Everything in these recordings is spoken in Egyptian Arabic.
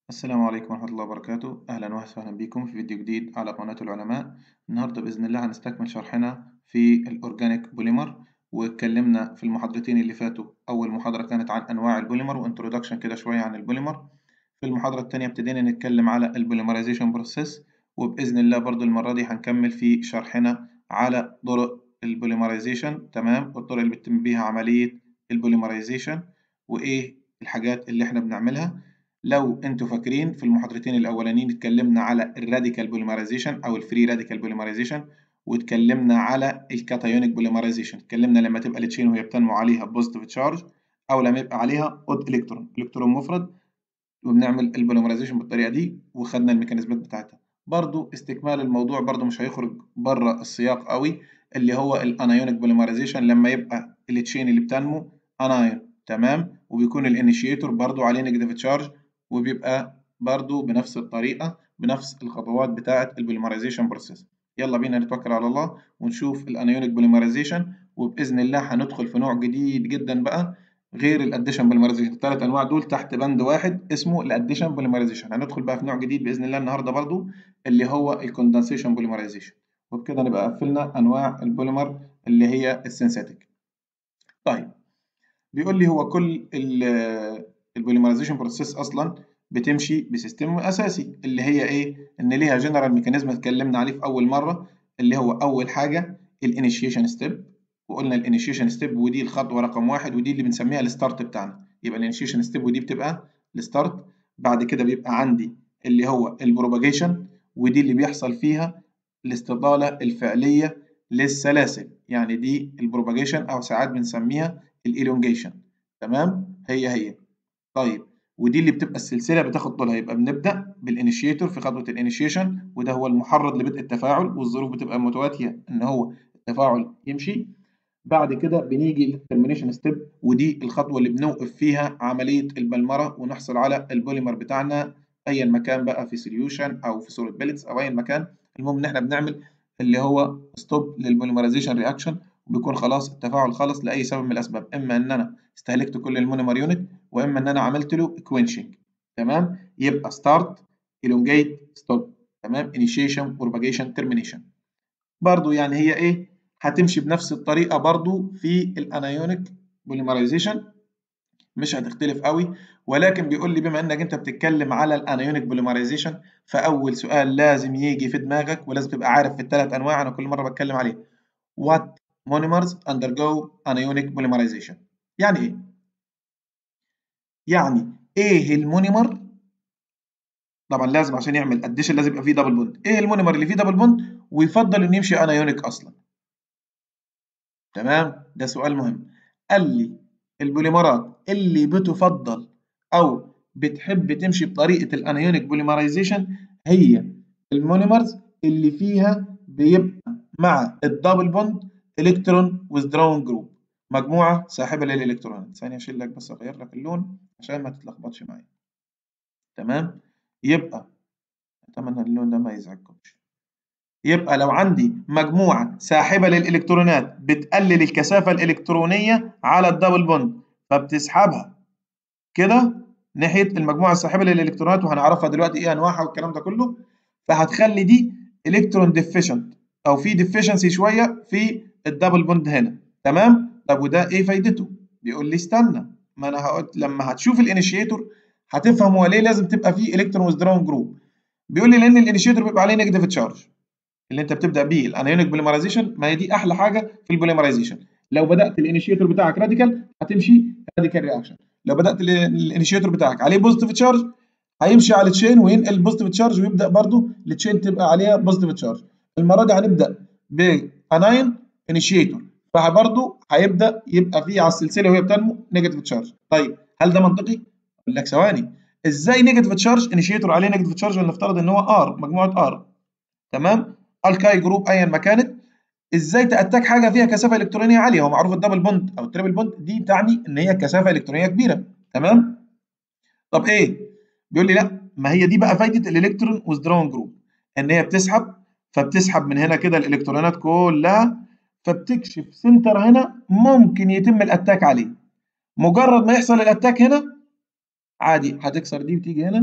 السلام عليكم ورحمة الله وبركاته أهلا وسهلا بكم في فيديو جديد على قناة العلماء النهاردة بإذن الله هنستكمل شرحنا في الأورجانيك بوليمر واتكلمنا في المحاضرتين اللي فاتوا أول محاضرة كانت عن أنواع البوليمر وانترودكشن كده شوية عن البوليمر في المحاضرة التانية ابتدينا نتكلم على البوليمرايزيشن بروسيس وبإذن الله برضو المرة دي هنكمل في شرحنا على طرق البوليمرايزيشن تمام والطرق اللي بتتم بيها عملية البوليمرايزيشن وإيه الحاجات اللي إحنا بنعملها لو انتوا فاكرين في المحاضرتين الاولانيين اتكلمنا على الراديكال بوليمرايزيشن او الفري راديكال بوليمرايزيشن واتكلمنا على الكاتايونيك بوليمرايزيشن اتكلمنا لما تبقى التشين وهي بتنمو عليها بوزيتيف تشارج او لما يبقى عليها اود الكترون الكترون مفرد وبنعمل البوليمرايزيشن بالطريقه دي وخدنا الميكانيزمات بتاعتها برضو استكمال الموضوع برضو مش هيخرج بره السياق قوي اللي هو الانايونيك بوليمرايزيشن لما يبقى التشين اللي بتنمو انايون تمام وبيكون الانيشيتور برضو عليه نيجاتيف تشارج وبيبقى برضو بنفس الطريقة بنفس الخطوات بتاعة البوليمرايزيشن بروسيس يلا بينا نتوكل على الله ونشوف الانيونيك بوليمرايزيشن وبإذن الله هندخل في نوع جديد جدا بقى غير الاديشن بوليمرايزيشن الثلاث انواع دول تحت بند واحد اسمه الاديشن بوليمرايزيشن هندخل بقى في نوع جديد باذن الله النهارده برضو اللي هو الكوندنسيشن بوليمرايزيشن وبكده نبقى قفلنا انواع البوليمر اللي هي السينثيتيك طيب بيقول لي هو كل البوليمرايزيشن بروسيس اصلا بتمشي بسيستم اساسي اللي هي ايه ان ليها جنرال ميكانيزم اتكلمنا عليه في اول مره اللي هو اول حاجه الانيشيشن ستيب وقلنا الانيشيشن ستيب ودي الخطوه رقم واحد ودي اللي بنسميها الستارت بتاعنا يبقى الانيشيشن ستيب ودي بتبقى الستارت بعد كده بيبقى عندي اللي هو البروباجيشن ودي اللي بيحصل فيها الاستطاله الفعليه للسلاسل يعني دي البروباجيشن او ساعات بنسميها الالونجيشن تمام هي هي طيب ودي اللي بتبقى السلسله بتاخد طولها يبقى بنبدا بالانيشيتور في خطوه الانيشيشن وده هو المحرض لبدء التفاعل والظروف بتبقى متواتيه ان هو التفاعل يمشي بعد كده بنيجي للترمينيشن ستيب ودي الخطوه اللي بنوقف فيها عمليه البلمره ونحصل على البوليمر بتاعنا ايا مكان بقى في سوليوشن او في صوره بيلتس او ايا مكان المهم ان احنا بنعمل اللي هو ستوب للبوليمرايزيشن رياكشن وبيكون خلاص التفاعل خلص لاي سبب من الاسباب اما ان انا استهلكت كل المونيمر يونت واما ان انا عملت له كوينشنج تمام يبقى ستارت elongate ستوب تمام initiation propagation termination برضو يعني هي ايه هتمشي بنفس الطريقه برضو في الانايونيك بوليمرايزيشن مش هتختلف قوي ولكن بيقول لي بما انك انت بتتكلم على الانايونيك بوليمرايزيشن فاول سؤال لازم يجي في دماغك ولازم تبقى عارف في الثلاث انواع انا كل مره بتكلم عليه what monomers undergo anionic polymerization يعني ايه يعني ايه المونيمر طبعا لازم عشان يعمل اديشن لازم يبقى فيه دبل بوند ايه المونيمر اللي فيه دبل بوند ويفضل انه يمشي انايونيك اصلا تمام ده سؤال مهم قال لي البوليمرات اللي بتفضل او بتحب تمشي بطريقه الانايونيك بوليمرايزيشن هي المونيمرز اللي فيها بيبقى مع الدبل بوند الكترون ويزدراون جروب مجموعه ساحبه للالكترونات ثانيه اشيل لك بس اغير لك اللون عشان ما تتلخبطش معايا تمام يبقى اتمنى اللون ده ما يزعجكمش يبقى لو عندي مجموعه ساحبه للالكترونات بتقلل الكثافه الالكترونيه على الدبل بوند فبتسحبها كده ناحيه المجموعه الساحبه للالكترونات وهنعرفها دلوقتي ايه انواعها والكلام ده كله فهتخلي دي الكترون ديفيشنت او في ديفيشنسي شويه في الدبل بوند هنا تمام طب وده ايه فايدته بيقول لي استنى ما انا هقول لما هتشوف الانيشيتور هتفهم هو ليه لازم تبقى فيه الكترون ويزدراون جروب بيقول لي لان الانيشيتور بيبقى عليه نيجاتيف تشارج اللي انت بتبدا بيه الانايونيك بوليمرايزيشن ما هي دي احلى حاجه في البوليمرايزيشن لو بدات الانيشيتور بتاعك راديكال هتمشي راديكال رياكشن لو بدات الانيشيتور بتاعك عليه بوزيتيف تشارج هيمشي على التشين وينقل بوزيتيف تشارج ويبدا برضو التشين تبقى عليها بوزيتيف تشارج المره دي هنبدا باناين انيشيتور فبرضه هيبدا يبقى فيه على السلسله وهي بتنمو نيجاتيف تشارج طيب هل ده منطقي اقول لك ثواني ازاي نيجاتيف تشارج انيشيتور عليه نيجاتيف تشارج ولنفترض ان هو ار مجموعه ار تمام الكاي جروب ايا ما كانت ازاي تاتاك حاجه فيها كثافه الكترونيه عاليه هو معروف الدبل بوند او التريبل بوند دي تعني ان هي كثافه الكترونيه كبيره تمام طب ايه بيقول لي لا ما هي دي بقى فايده الالكترون ويزدراون جروب ان هي بتسحب فبتسحب من هنا كده الالكترونات كلها فبتكشف سنتر هنا ممكن يتم الاتاك عليه مجرد ما يحصل الاتاك هنا عادي هتكسر دي وتيجي هنا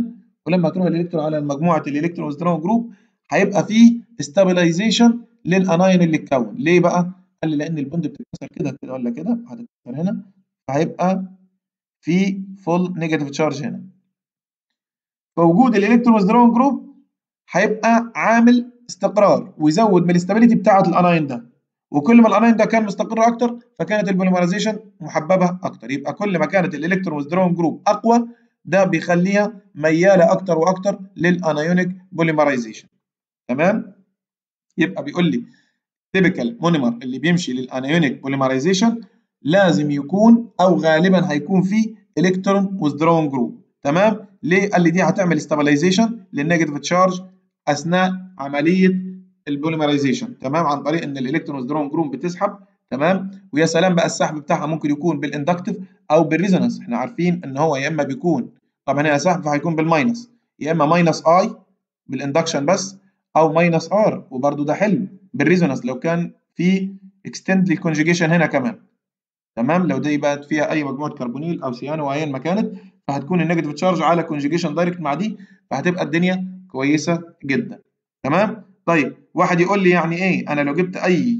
ولما تروح الالكترون على مجموعه الالكترون ويزدراون جروب هيبقى فيه استابلايزيشن للاناين اللي اتكون ليه بقى قال لي لان البوند بتتكسر كده كده ولا كده هتتكسر هنا فهيبقى في فول نيجاتيف تشارج هنا فوجود الالكترون ويزدراون جروب هيبقى عامل استقرار ويزود من الاستابيليتي بتاعه الاناين ده وكل ما الاناين ده كان مستقر اكتر فكانت البوليمرايزيشن محببه اكتر يبقى كل ما كانت الالكترون ويزدراون جروب اقوى ده بيخليها مياله اكتر واكتر للانايونيك بوليمرايزيشن تمام يبقى بيقول لي تيبيكال مونيمر اللي بيمشي للانايونيك بوليمرايزيشن لازم يكون او غالبا هيكون فيه الكترون ويزدراون جروب تمام ليه قال لي دي هتعمل استابلايزيشن للنيجاتيف تشارج اثناء عمليه البوليمرايزيشن تمام عن طريق ان الالكترون ويزدراون جروب بتسحب تمام ويا سلام بقى السحب بتاعها ممكن يكون بالاندكتيف او بالريزونانس احنا عارفين ان هو يا اما بيكون طبعا هنا سحب فهيكون بالماينس يا اما ماينس اي بالاندكشن بس او ماينس ار وبرده ده حلو بالريزونانس لو كان في اكستند للكونجيجيشن هنا كمان تمام لو دي بقت فيها اي مجموعه كربونيل او سيانو ايا ما كانت فهتكون النيجاتيف تشارج على كونجيجيشن دايركت مع دي فهتبقى الدنيا كويسه جدا تمام طيب واحد يقول لي يعني ايه انا لو جبت اي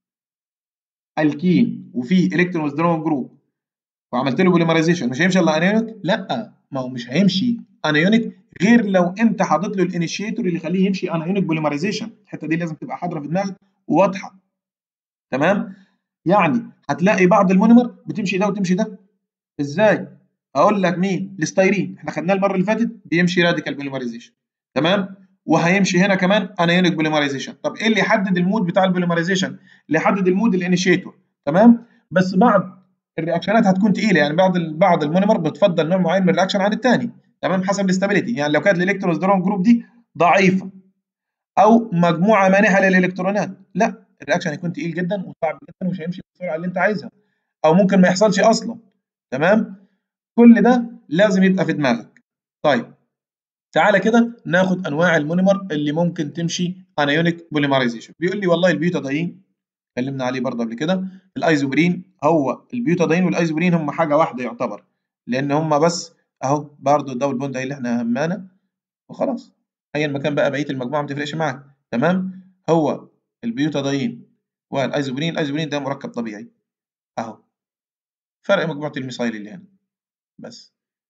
الكين وفيه الكترون ويزدراون جروب وعملت له بوليمرايزيشن مش هيمشي الا انيونيك لا ما هو مش هيمشي انيونيك غير لو انت حاطط له الانيشيتور اللي يخليه يمشي انيونيك بوليمرايزيشن الحته دي لازم تبقى حاضره في دماغك وواضحه تمام يعني هتلاقي بعض المونيمر بتمشي ده وتمشي ده ازاي اقول لك مين الستايرين احنا خدناه المره اللي فاتت بيمشي راديكال بوليمرايزيشن تمام وهيمشي هنا كمان انايونيك بوليمرايزيشن طب ايه اللي يحدد المود بتاع البوليمرايزيشن اللي يحدد المود الانيشيتور تمام بس بعض الرياكشنات هتكون تقيله يعني بعض بعض المونيمر بتفضل نوع معين من الرياكشن عن الثاني تمام حسب الاستابيليتي يعني لو كانت الالكترونز درون جروب دي ضعيفه او مجموعه مانحه للالكترونات لا الرياكشن هيكون تقيل جدا وصعب جدا ومش هيمشي بالسرعه اللي انت عايزها او ممكن ما يحصلش اصلا تمام كل ده لازم يبقى في دماغك طيب تعالى كده ناخد انواع المونيمر اللي ممكن تمشي انايونيك بوليمرايزيشن بيقول لي والله البيوتادين اتكلمنا عليه برضه قبل كده الايزوبرين هو البيوتادين والايزوبرين هم حاجه واحده يعتبر لان هم بس اهو برضه الدبل بوند اللي احنا همانا وخلاص ايا مكان بقى بقيه المجموعه ما تفرقش معاك تمام هو البيوتادين والايزوبرين الايزوبرين ده مركب طبيعي اهو فرق مجموعه الميثايل اللي هنا بس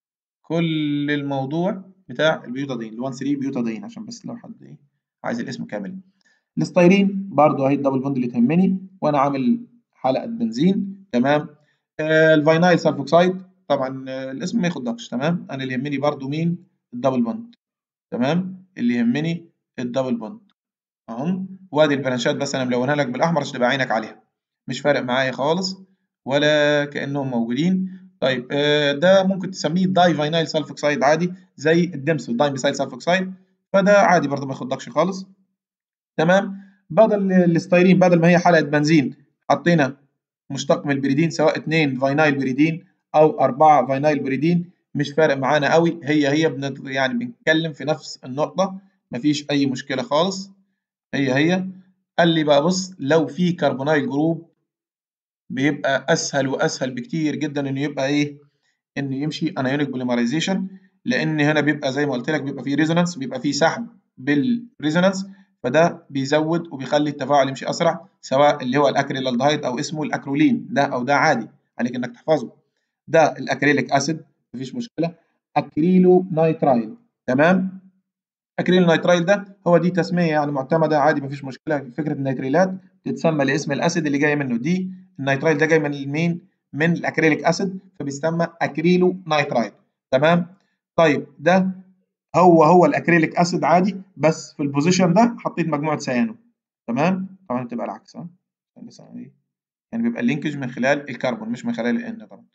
كل الموضوع بتاع البيوتادين ال 1 3 بيوتادين عشان بس لو حد ايه عايز الاسم كامل الستايرين برضو اهي الدبل بوند اللي تهمني وانا عامل حلقه بنزين تمام آه الفاينايل سلفوكسايد طبعا آه الاسم ما ياخدكش تمام انا اللي يهمني برضو مين الدبل بوند تمام اللي يهمني الدبل بوند اهم وادي البرانشات بس انا ملونها لك بالاحمر عشان تبقى عينك عليها مش فارق معايا خالص ولا كانهم موجودين طيب آه ده ممكن تسميه داي فاينايل سلفوكسايد عادي زي الدمس والداي ميثايل سلفوكسايد فده عادي برضه ما ياخدكش خالص تمام بدل الستايرين بدل ما هي حلقه بنزين حطينا مشتق من البريدين سواء 2 فاينايل بريدين او 4 فاينايل بريدين مش فارق معانا قوي هي هي بنت يعني بنتكلم في نفس النقطه مفيش اي مشكله خالص هي هي قال لي بقى بص لو في كربونايل جروب بيبقى اسهل واسهل بكتير جدا انه يبقى ايه انه يمشي انايونيك بوليمرايزيشن لان هنا بيبقى زي ما قلت لك بيبقى فيه ريزونانس بيبقى فيه سحب بالريزونانس فده بيزود وبيخلي التفاعل يمشي اسرع سواء اللي هو الاكريلالدهايد او اسمه الاكرولين ده او ده عادي عليك انك تحفظه ده الاكريليك اسيد مفيش مشكله اكريلو نايترايل تمام اكريل نايترايل ده هو دي تسميه يعني معتمده عادي مفيش مشكله فكره النيتريلات تتسمى لاسم الاسيد اللي جاي منه دي النيترايل ده جاي من المين من الاكريليك اسيد فبيسمى اكريلو نايترايل تمام طيب ده هو هو الاكريليك اسيد عادي بس في البوزيشن ده حطيت مجموعه سيانو تمام طبعا بتبقى العكس ها يعني بيبقى اللينكج من خلال الكربون مش من خلال الان طبعا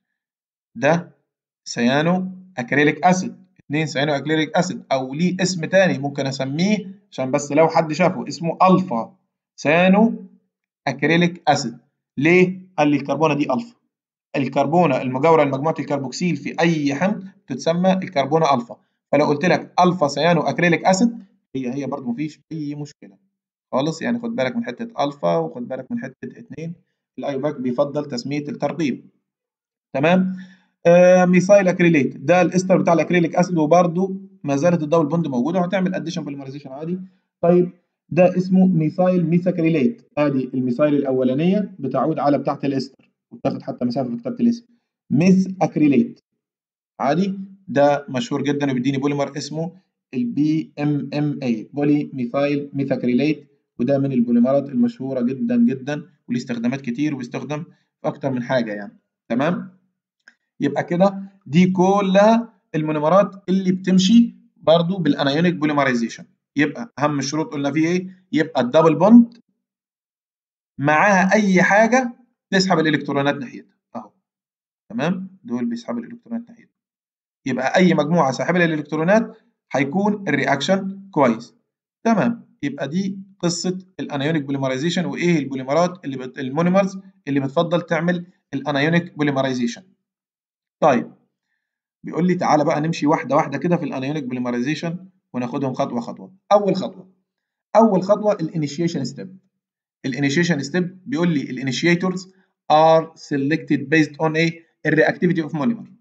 ده سيانو اكريليك اسيد 2 سيانو اكريليك اسيد او ليه اسم تاني ممكن اسميه عشان بس لو حد شافه اسمه الفا سيانو اكريليك اسيد ليه قال لي الكربونه دي الفا الكربونه المجاوره لمجموعه الكربوكسيل في اي حمض تتسمى الكربونه الفا فلو قلت لك الفا سيانو اكريليك اسيد هي هي برضه مفيش اي مشكله خالص يعني خد بالك من حته الفا وخد بالك من حته 2 الايوباك بيفضل تسميه الترقيم تمام آه ميثايل اكريليت ده الاستر بتاع الاكريليك اسيد وبرده ما زالت الدبل بوند موجوده وهتعمل اديشن بوليمرايزيشن عادي طيب ده اسمه ميثايل ميثاكريليت ادي الميثايل الاولانيه بتعود على بتاعه الاستر وبتاخد حتى مسافه في كتابه الاسم ميث اكريليت عادي ده مشهور جدا وبيديني بوليمر اسمه البي ام ام اي بولي ميثايل ميثاكريليت وده من البوليمرات المشهوره جدا جدا وليه استخدامات كتير وبيستخدم في اكتر من حاجه يعني تمام يبقى كده دي كلها المونومرات اللي بتمشي برضو بالانايونيك بوليمرايزيشن يبقى اهم الشروط قلنا فيه ايه يبقى الدبل بوند معاها اي حاجه تسحب الالكترونات ناحيتها اهو تمام دول بيسحبوا الالكترونات ناحيتها يبقى اي مجموعه ساحبه للالكترونات هيكون الرياكشن كويس تمام يبقى دي قصه الانايونيك بوليمرايزيشن وايه البوليمرات اللي بت... المونيمرز اللي بتفضل تعمل الانايونيك بوليمرايزيشن طيب بيقول لي تعالى بقى نمشي واحده واحده كده في الانايونيك بوليمرايزيشن وناخدهم خطوه خطوه اول خطوه اول خطوه الانيشيشن ستيب الانيشيشن ستيب بيقول لي الانيشيتورز ار سيلكتد بيزد اون ايه الرياكتيفيتي اوف مونيمر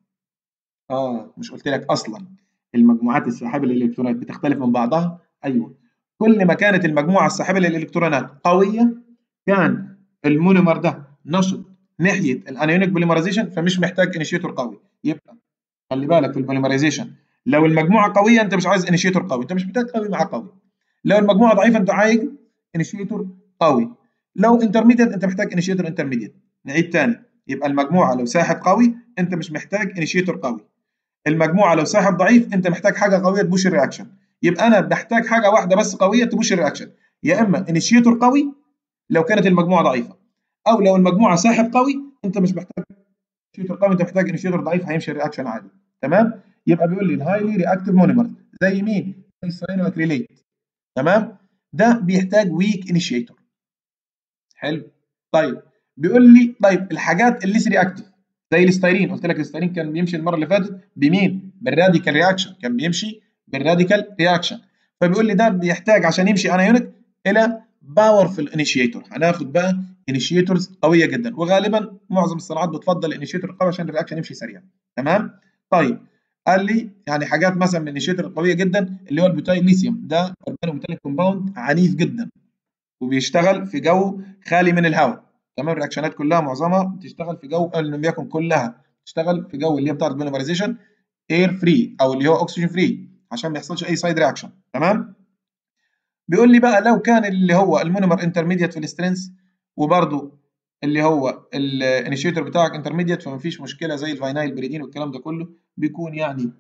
اه مش قلت لك اصلا المجموعات الساحبه للالكترونات بتختلف من بعضها ايوه كل ما كانت المجموعه الساحبه للالكترونات قويه كان المونيمر ده نشط ناحيه الانيونيك بوليمرايزيشن فمش محتاج انيشيتور قوي يبقى خلي بالك في البوليمرايزيشن لو المجموعه قويه انت مش عايز انيشيتور قوي انت مش محتاج قوي مع قوي لو المجموعه ضعيفه انت عايز انيشيتور قوي لو انترميديت انت محتاج انيشيتور انترميديت نعيد تاني يبقى المجموعه لو ساحب قوي انت مش محتاج انيشيتور قوي المجموعه لو ساحب ضعيف انت محتاج حاجه قويه تبوش الرياكشن يبقى انا بحتاج حاجه واحده بس قويه تبوش الرياكشن يا اما انيشيتور قوي لو كانت المجموعه ضعيفه او لو المجموعه ساحب قوي انت مش محتاج انيشيتور قوي انت محتاج انيشيتور ضعيف هيمشي الرياكشن عادي تمام يبقى بيقول لي الهايلي رياكتيف مونيمر زي مين زي الساينو اكريليت تمام ده بيحتاج ويك انيشيتور حلو طيب بيقول لي طيب الحاجات اللي رياكتيف زي الستايرين قلت لك الستايرين كان بيمشي المره اللي فاتت بمين بالراديكال رياكشن كان بيمشي بالراديكال رياكشن فبيقول لي ده بيحتاج عشان يمشي انايونيك الى باورفul انيشيتور هناخد بقى انيشيتورز قويه جدا وغالبا معظم الصناعات بتفضل الانيشيتور القوي عشان الرياكشن يمشي سريع تمام طيب قال لي يعني حاجات مثلا من الانيشيتور القويه جدا اللي هو البوتايل ليثيوم ده اورجانوميتاليك كومباوند عنيف جدا وبيشتغل في جو خالي من الهواء تمام الرياكشنات كلها معظمها بتشتغل في جو ان لم يكن كلها بتشتغل في جو اللي هي بتاعت البوليمرايزيشن اير فري او اللي هو اكسجين فري عشان ما يحصلش اي سايد رياكشن تمام بيقول لي بقى لو كان اللي هو المونيمر انترميديت في السترينث وبرده اللي هو الانيشيتور بتاعك انترميديت فما فيش مشكله زي الفاينايل بريدين والكلام ده كله بيكون يعني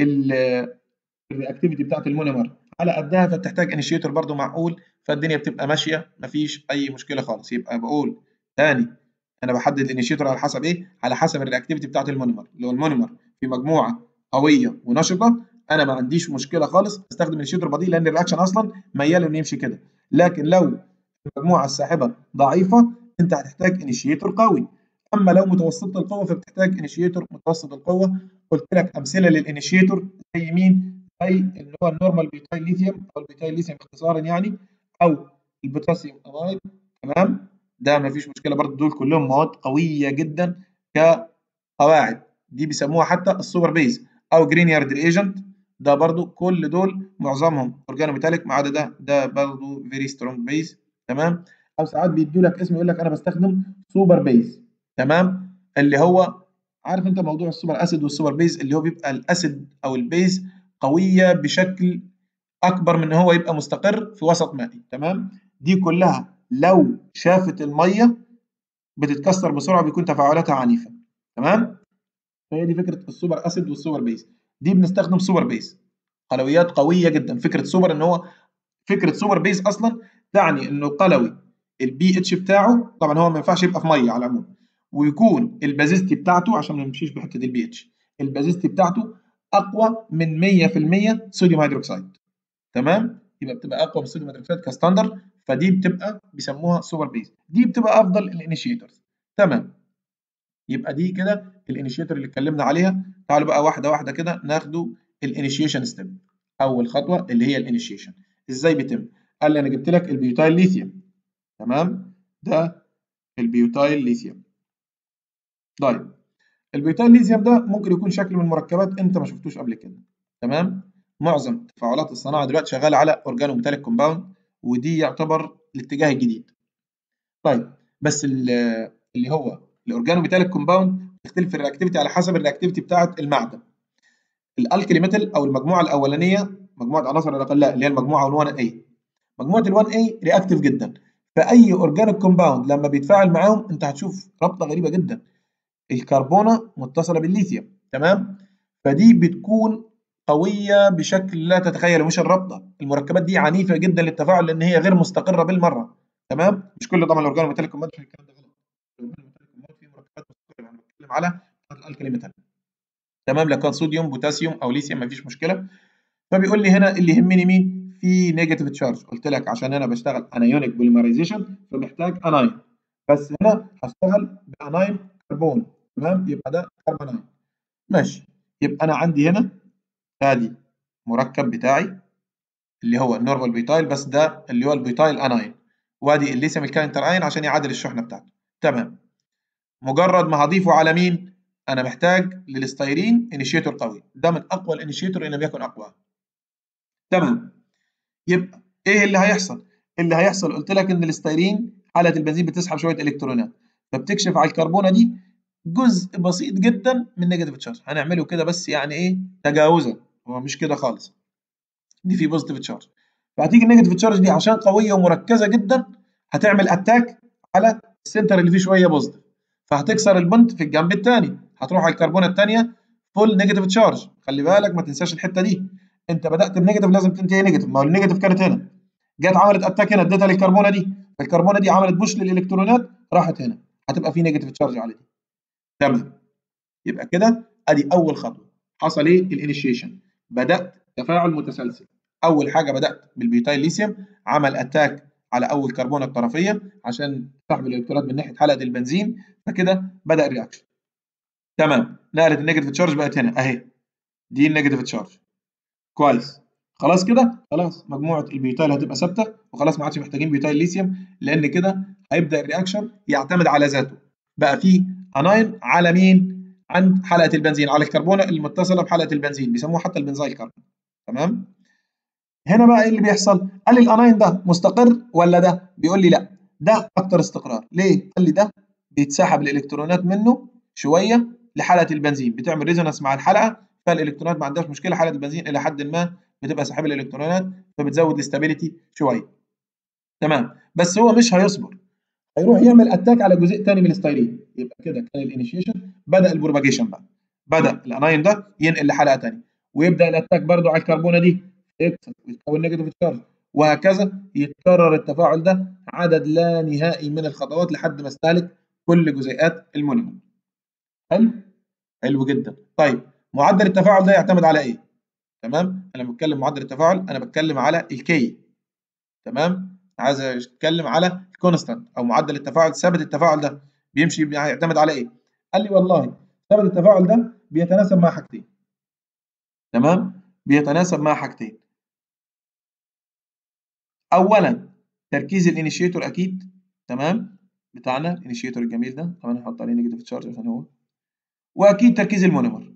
الرياكتيفيتي بتاعت المونيمر على قدها فبتحتاج انيشيتور برده معقول فالدنيا بتبقى ماشيه مفيش اي مشكله خالص يبقى بقول تاني انا بحدد الانيشيتور على حسب ايه على حسب الرياكتيفيتي بتاعت المونيمر لو المونيمر في مجموعه قويه ونشطه انا ما عنديش مشكله خالص استخدم انيشيتور بديل لان الرياكشن اصلا ميال انه يمشي كده لكن لو المجموعه الساحبه ضعيفه انت هتحتاج انيشيتور قوي اما لو متوسطه القوه فبتحتاج انيشيتور متوسط القوه قلت لك امثله للانيشيتور زي مين زي اللي هو النورمال بيتايل ليثيوم او البيتايل ليثيوم اختصارا يعني او البوتاسيوم امايد تمام ده ما فيش مشكله برضه دول كلهم مواد قويه جدا كقواعد دي بيسموها حتى السوبر بيز او جرين يارد ايجنت ده برضو كل دول معظمهم اورجانو ميتاليك ما عدا ده ده برضو فيري سترونج بيز تمام او ساعات بيدوا لك اسم يقول لك انا بستخدم سوبر بيز تمام اللي هو عارف انت موضوع السوبر اسيد والسوبر بيز اللي هو بيبقى الاسيد او البيز قويه بشكل اكبر من ان هو يبقى مستقر في وسط مائي تمام دي كلها لو شافت الميه بتتكسر بسرعه بيكون تفاعلاتها عنيفه تمام فهي دي فكره السوبر اسيد والسوبر بيز دي بنستخدم سوبر بيز قلويات قويه جدا فكره سوبر ان هو فكره سوبر بيز اصلا تعني انه قلوي البي اتش بتاعه طبعا هو ما ينفعش يبقى في ميه على العموم ويكون البازيستي بتاعته عشان ما نمشيش بحته البي اتش البازيستي بتاعته اقوى من 100% صوديوم هيدروكسيد تمام يبقى بتبقى اقوى من الصوديوم هيدروكسيد كستاندر فدي بتبقى بيسموها سوبر بيز دي بتبقى افضل الانيشيتورز تمام يبقى دي كده الانيشيتور اللي اتكلمنا عليها تعالوا بقى واحده واحده كده ناخده الانيشيشن ستيب اول خطوه اللي هي الانيشيشن ازاي بيتم قال لي انا جبت لك البيوتايل ليثيوم تمام ده البيوتايل ليثيوم طيب البيتايل ليثيوم ده ممكن يكون شكل من مركبات انت ما شفتوش قبل كده تمام معظم تفاعلات الصناعه دلوقتي شغاله على اورجانو ميتاليك كومباوند ودي يعتبر الاتجاه الجديد طيب بس اللي هو الاورجانو ميتاليك كومباوند تختلف الرياكتيفيتي على حسب الرياكتيفيتي بتاعه المعدن الالكلي ميتال او المجموعه الاولانيه مجموعه عناصر الاقلاء اللي هي المجموعه 1 a مجموعه ال 1 a رياكتيف جدا فاي اورجانيك كومباوند لما بيتفاعل معاهم انت هتشوف رابطه غريبه جدا الكربونه متصله بالليثيوم تمام فدي بتكون قويه بشكل لا تتخيل مش الرابطه المركبات دي عنيفه جدا للتفاعل لان هي غير مستقره بالمره تمام مش كل طبعا الاورجانو ميتاليك كومباوند الكلام ده غلط في مركبات مستقره انا بتكلم على الالكلي ميتال تمام لو كان صوديوم بوتاسيوم او ليثيوم مفيش مشكله فبيقول لي هنا اللي يهمني مين في نيجاتيف تشارج قلت لك عشان انا بشتغل انايونيك بوليمرايزيشن فمحتاج اناين بس هنا هشتغل باناين كربون تمام يبقى ده كربوناين ماشي يبقى انا عندي هنا ادي مركب بتاعي اللي هو النورمال بيتايل بس ده اللي هو البيتايل اناين وادي الليثيوم الكاينتر اين عشان يعادل الشحنه بتاعته تمام مجرد ما هضيفه على مين انا محتاج للستايرين انيشيتور قوي ده من اقوى الانيشيتور ان لم يكن اقوى تمام يبقى ايه اللي هيحصل اللي هيحصل قلت لك ان الستايرين حاله البنزين بتسحب شويه الكترونات فبتكشف على الكربونه دي جزء بسيط جدا من نيجاتيف تشارج هنعمله كده بس يعني ايه تجاوزا هو مش كده خالص دي في بوزيتيف تشارج فهتيجي النيجاتيف تشارج دي عشان قويه ومركزه جدا هتعمل اتاك على السنتر اللي فيه شويه بوزيتيف فهتكسر البنت في الجنب الثاني هتروح على الكربونه الثانيه فول نيجاتيف تشارج خلي بالك ما تنساش الحته دي انت بدات بنيجاتيف لازم تنتهي نيجاتيف ما هو النيجاتيف كانت هنا جت عملت اتاك هنا اديتها للكربونه دي فالكربونه دي عملت بوش للالكترونات راحت هنا هتبقى في نيجاتيف تشارج على دي تمام يبقى كده ادي اول خطوه حصل ايه الانيشيشن بدات تفاعل متسلسل اول حاجه بدات بالبيتايل ليثيوم عمل اتاك على اول كربونه الطرفيه عشان سحب الالكترونات من ناحيه حلقه البنزين فكده بدا الرياكشن تمام نقلت النيجاتيف تشارج بقت هنا اهي دي النيجاتيف تشارج كويس خلاص كده خلاص مجموعه البيوتايل هتبقى ثابته وخلاص ما عادش محتاجين بيوتايل ليثيوم لان كده هيبدا الرياكشن يعتمد على ذاته بقى في اناين على مين عند حلقه البنزين على الكربونه المتصله بحلقه البنزين بيسموها حتى البنزايل كربون تمام هنا بقى ايه اللي بيحصل قال لي الاناين ده مستقر ولا ده بيقول لي لا ده اكتر استقرار ليه قال لي ده بيتسحب الالكترونات منه شويه لحلقه البنزين بتعمل ريزونانس مع الحلقه فالالكترونات ما عندهاش مشكله حلقه البنزين الى حد ما بتبقى سحب الالكترونات فبتزود الاستابيليتي شويه تمام بس هو مش هيصبر هيروح يعمل اتاك على جزء ثاني من الستايرين يبقى كده كان الانيشيشن بدا البروباجيشن بقى بدا الاناين ده ينقل لحلقه ثانيه ويبدا الاتاك برضو على الكربونه دي يكسر ويتكون نيجاتيف تشارج وهكذا يتكرر التفاعل ده عدد لا نهائي من الخطوات لحد ما استهلك كل جزيئات المونيمر حلو حلو جدا طيب معدل التفاعل ده يعتمد على ايه تمام انا بتكلم معدل التفاعل انا بتكلم على الكي تمام عايز اتكلم على الكونستانت او معدل التفاعل ثابت التفاعل ده بيمشي يعتمد على ايه قال لي والله ثابت التفاعل ده بيتناسب مع حاجتين تمام بيتناسب مع حاجتين اولا تركيز الانيشيتور اكيد تمام بتاعنا الانيشيتور الجميل ده طبعا نحط عليه نيجاتيف تشارج عشان هو واكيد تركيز المونيمر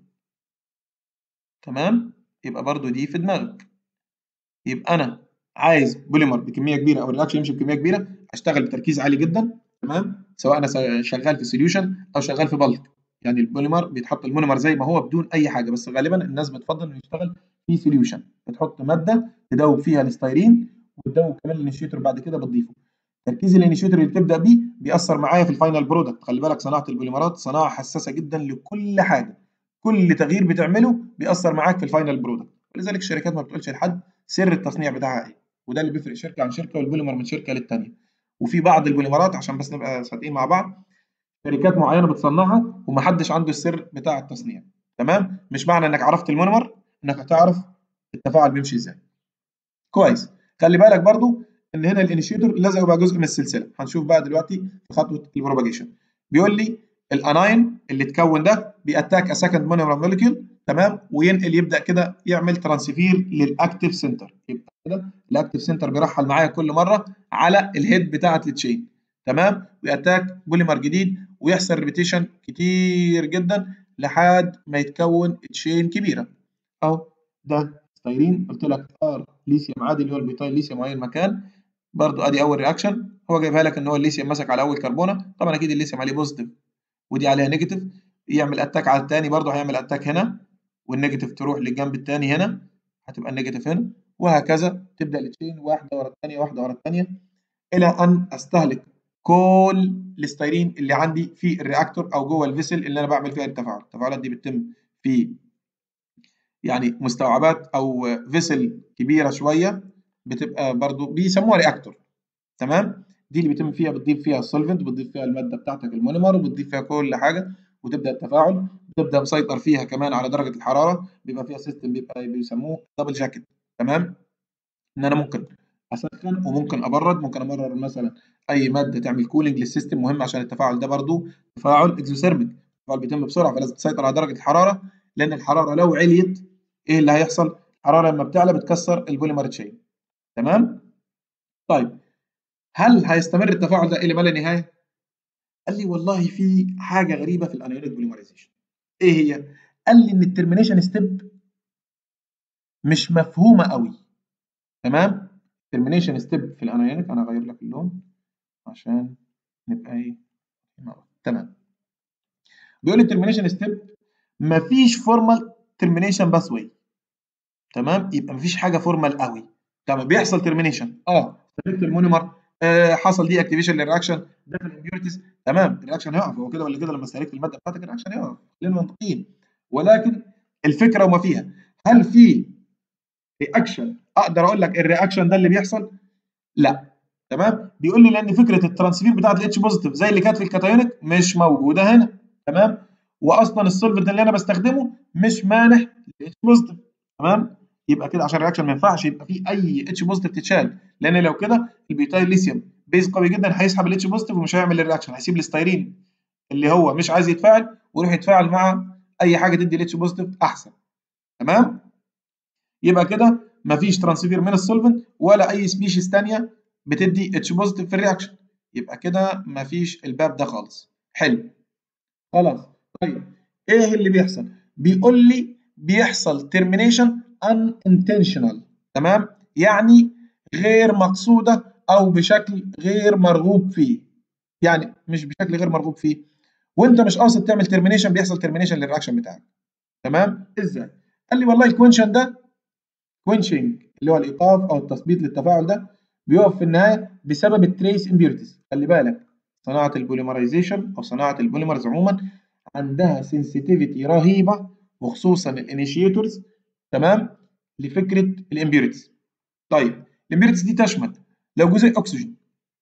تمام يبقى برضو دي في دماغك يبقى انا عايز بوليمر بكميه كبيره او الرياكشن يمشي بكميه كبيره اشتغل بتركيز عالي جدا تمام سواء انا شغال في سوليوشن او شغال في بلك يعني البوليمر بيتحط المونيمر زي ما هو بدون اي حاجه بس غالبا الناس بتفضل انه يشتغل في سوليوشن بتحط ماده تدوب فيها الستايرين وتدوب كمان الانيشيتور بعد كده بتضيفه تركيز الانيشيتور اللي بتبدا بيه بيأثر معايا في الفاينل برودكت خلي بالك صناعه البوليمرات صناعه حساسه جدا لكل حاجه كل تغيير بتعمله بيأثر معاك في الفاينل برودكت ولذلك الشركات ما بتقولش لحد سر التصنيع بتاعها ايه وده اللي بيفرق شركه عن شركه والبوليمر من شركه للتانيه وفي بعض البوليمرات عشان بس نبقى صادقين مع بعض شركات معينه بتصنعها ومحدش عنده السر بتاع التصنيع تمام مش معنى انك عرفت المونيمر انك هتعرف التفاعل بيمشي ازاي كويس خلي بالك برضو ان هنا الانيشيتور لازم يبقى جزء من السلسله هنشوف بقى دلوقتي في خطوه البروباجيشن بيقول لي الاناين اللي اتكون ده بياتاك ا سكند مونيمر موليكيول تمام وينقل يبدا كده يعمل ترانسفير للاكتيف سنتر يبقى كده الاكتيف سنتر بيرحل معايا كل مره على الهيد بتاعه التشين تمام وياتاك بوليمر جديد ويحصل ريبيتيشن كتير جدا لحد ما يتكون تشين كبيره اهو ده ستايرين قلت لك ار ليثيوم عادي اللي هو البيتايل ليثيوم اي مكان برضو ادي اول رياكشن هو جايبها لك ان هو الليثيوم مسك على اول كربونه طبعا اكيد الليثيوم عليه بوزيتيف ودي عليها نيجاتيف يعمل اتاك على الثاني برضو هيعمل اتاك هنا والنيجاتيف تروح للجنب الثاني هنا هتبقى النيجاتيف هنا وهكذا تبدا التشين واحده ورا الثانيه واحده ورا الثانيه الى ان استهلك كل الستايرين اللي عندي في الرياكتور او جوه الفيسل اللي انا بعمل فيها التفاعل التفاعلات دي بتتم في يعني مستوعبات او فيسل كبيره شويه بتبقى برضو بيسموها رياكتور تمام دي اللي بيتم فيها بتضيف فيها السولفنت بتضيف فيها الماده بتاعتك المونيمر وبتضيف فيها كل حاجه وتبدا التفاعل بتبدا مسيطر فيها كمان على درجه الحراره بيبقى فيها سيستم بيبقى بيسموه دبل جاكيت تمام ان انا ممكن اسخن وممكن ابرد ممكن امرر مثلا اي ماده تعمل كولينج للسيستم مهم عشان التفاعل ده برضو تفاعل اكزوثيرميك التفاعل بيتم بسرعه فلازم تسيطر على درجه الحراره لان الحراره لو عليت ايه اللي هيحصل الحراره لما بتعلى بتكسر البوليمر تشين تمام طيب هل هيستمر التفاعل ده الى ما لا نهايه قال لي والله في حاجه غريبه في الانيونيك بوليمرايزيشن ايه هي قال لي ان الترمينيشن ستيب مش مفهومه قوي تمام الترمينيشن ستيب في الانيونيك انا هغير لك اللون عشان نبقى ايه تمام بيقول لي الترمينيشن ستيب مفيش فورمال ترمينيشن باث واي تمام يبقى مفيش حاجه فورمال قوي تمام بيحصل ترمينيشن اه سلكت المونيمر آه حصل دي اكتيفيشن للرياكشن دخل الامبيورتيز تمام الرياكشن هيقف هو كده ولا كده لما استهلكت الماده بتاعتك الرياكشن هيقف خلينا منطقيين ولكن الفكره وما فيها هل في رياكشن اقدر اقول لك الرياكشن ده اللي بيحصل؟ لا تمام بيقول لي لان فكره الترانسفير بتاعت الاتش بوزيتيف زي اللي كانت في الكاتايونيك مش موجوده هنا تمام واصلا السولفنت اللي انا بستخدمه مش مانح للاتش بوزيتيف تمام يبقى كده عشان الرياكشن ما ينفعش يبقى في اي اتش بوزيتيف تتشال لان لو كده البيتايل ليثيوم بيز قوي جدا هيسحب الاتش بوزيتيف ومش هيعمل الرياكشن هيسيب الستايرين اللي هو مش عايز يتفاعل ويروح يتفاعل مع اي حاجه تدي الاتش بوزيتيف احسن تمام يبقى كده مفيش ترانسفير من السولفنت ولا اي سبيشيز ثانيه بتدي اتش بوزيتيف في الرياكشن يبقى كده مفيش الباب ده خالص حلو خلاص طيب ايه اللي بيحصل بيقول لي بيحصل ترمينيشن unintentional تمام يعني غير مقصوده او بشكل غير مرغوب فيه يعني مش بشكل غير مرغوب فيه وانت مش قاصد تعمل ترمينيشن بيحصل ترمينيشن للرياكشن بتاعك تمام ازاي قال لي والله الكوينشن ده كوينشنج اللي هو الايقاف او التثبيط للتفاعل ده بيقف في النهايه بسبب التريس امبيورتيز خلي بالك صناعه البوليمرايزيشن او صناعه البوليمرز عموما عندها سنسيتيفيتي رهيبه وخصوصا الانيشيتورز تمام لفكره الامبيورتيز طيب الامبيورتيز دي تشمل لو جزيء اكسجين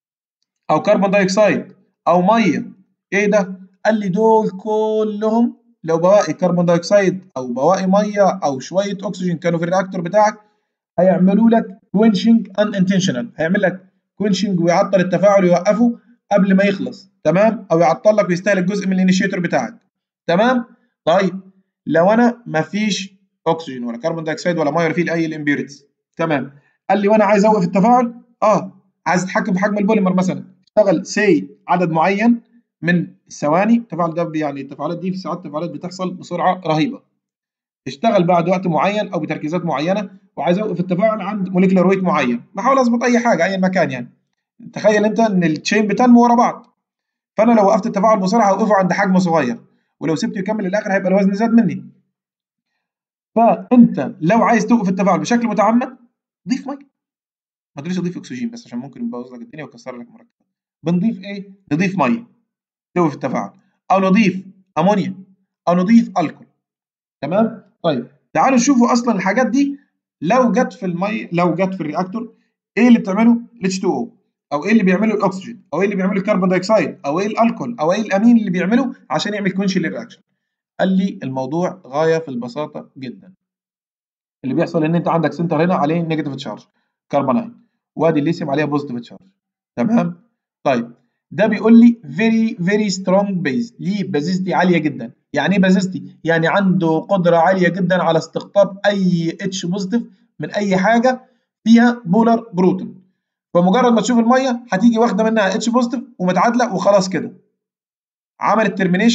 او كربون دايوكسيد او ميه ايه ده قال لي دول كلهم لو بواقي كربون دايوكسيد او بواقي ميه او شويه اكسجين كانوا في الرياكتور بتاعك هيعملوا لك كوينشنج ان انتشنال هيعمل لك كوينشنج ويعطل التفاعل ويوقفه قبل ما يخلص تمام او يعطل لك ويستهلك جزء من الانيشيتور بتاعك تمام طيب لو انا مفيش اكسجين ولا كربون دايوكسيد ولا ميه ولا فيه اي الامبيورتيز تمام قال لي وانا عايز اوقف التفاعل اه عايز اتحكم في حجم البوليمر مثلا اشتغل سي عدد معين من الثواني التفاعل ده يعني التفاعلات دي في ساعات التفاعلات بتحصل بسرعه رهيبه اشتغل بعد وقت معين او بتركيزات معينه وعايز اوقف التفاعل عند موليكولار ويت معين بحاول اظبط اي حاجه اي مكان يعني تخيل انت ان التشين بتنمو ورا بعض فانا لو وقفت التفاعل بسرعه هوقفه عند حجم صغير ولو سبته يكمل للاخر هيبقى الوزن زاد مني فانت لو عايز توقف التفاعل بشكل متعمد ضيف ميه ما تقوليش اضيف اكسجين بس عشان ممكن يبوظ لك الدنيا ويكسر لك مركبات بنضيف ايه نضيف ميه توقف التفاعل او نضيف امونيا او نضيف الكحول تمام طيب تعالوا نشوفوا اصلا الحاجات دي لو جت في الميه لو جت في الرياكتور ايه اللي بتعمله الاتش 2 او او ايه اللي بيعمله الاكسجين او ايه اللي بيعمله الكربون دايوكسيد او ايه الالكول او ايه الامين اللي بيعمله عشان يعمل كونش للرياكشن قال لي الموضوع غايه في البساطه جدا اللي بيحصل ان انت عندك سنتر هنا عليه نيجاتيف تشارج كربوناين وادي الليثيوم عليها بوزيتيف تشارج تمام طيب ده بيقول لي فيري فيري سترونج بيز ليه بازيستي عاليه جدا يعني ايه بازيستي يعني عنده قدره عاليه جدا على استقطاب اي اتش بوزيتيف من اي حاجه فيها بولار بروتون فمجرد ما تشوف الميه هتيجي واخده منها اتش بوزيتيف ومتعادله وخلاص كده عملت ترمينيشن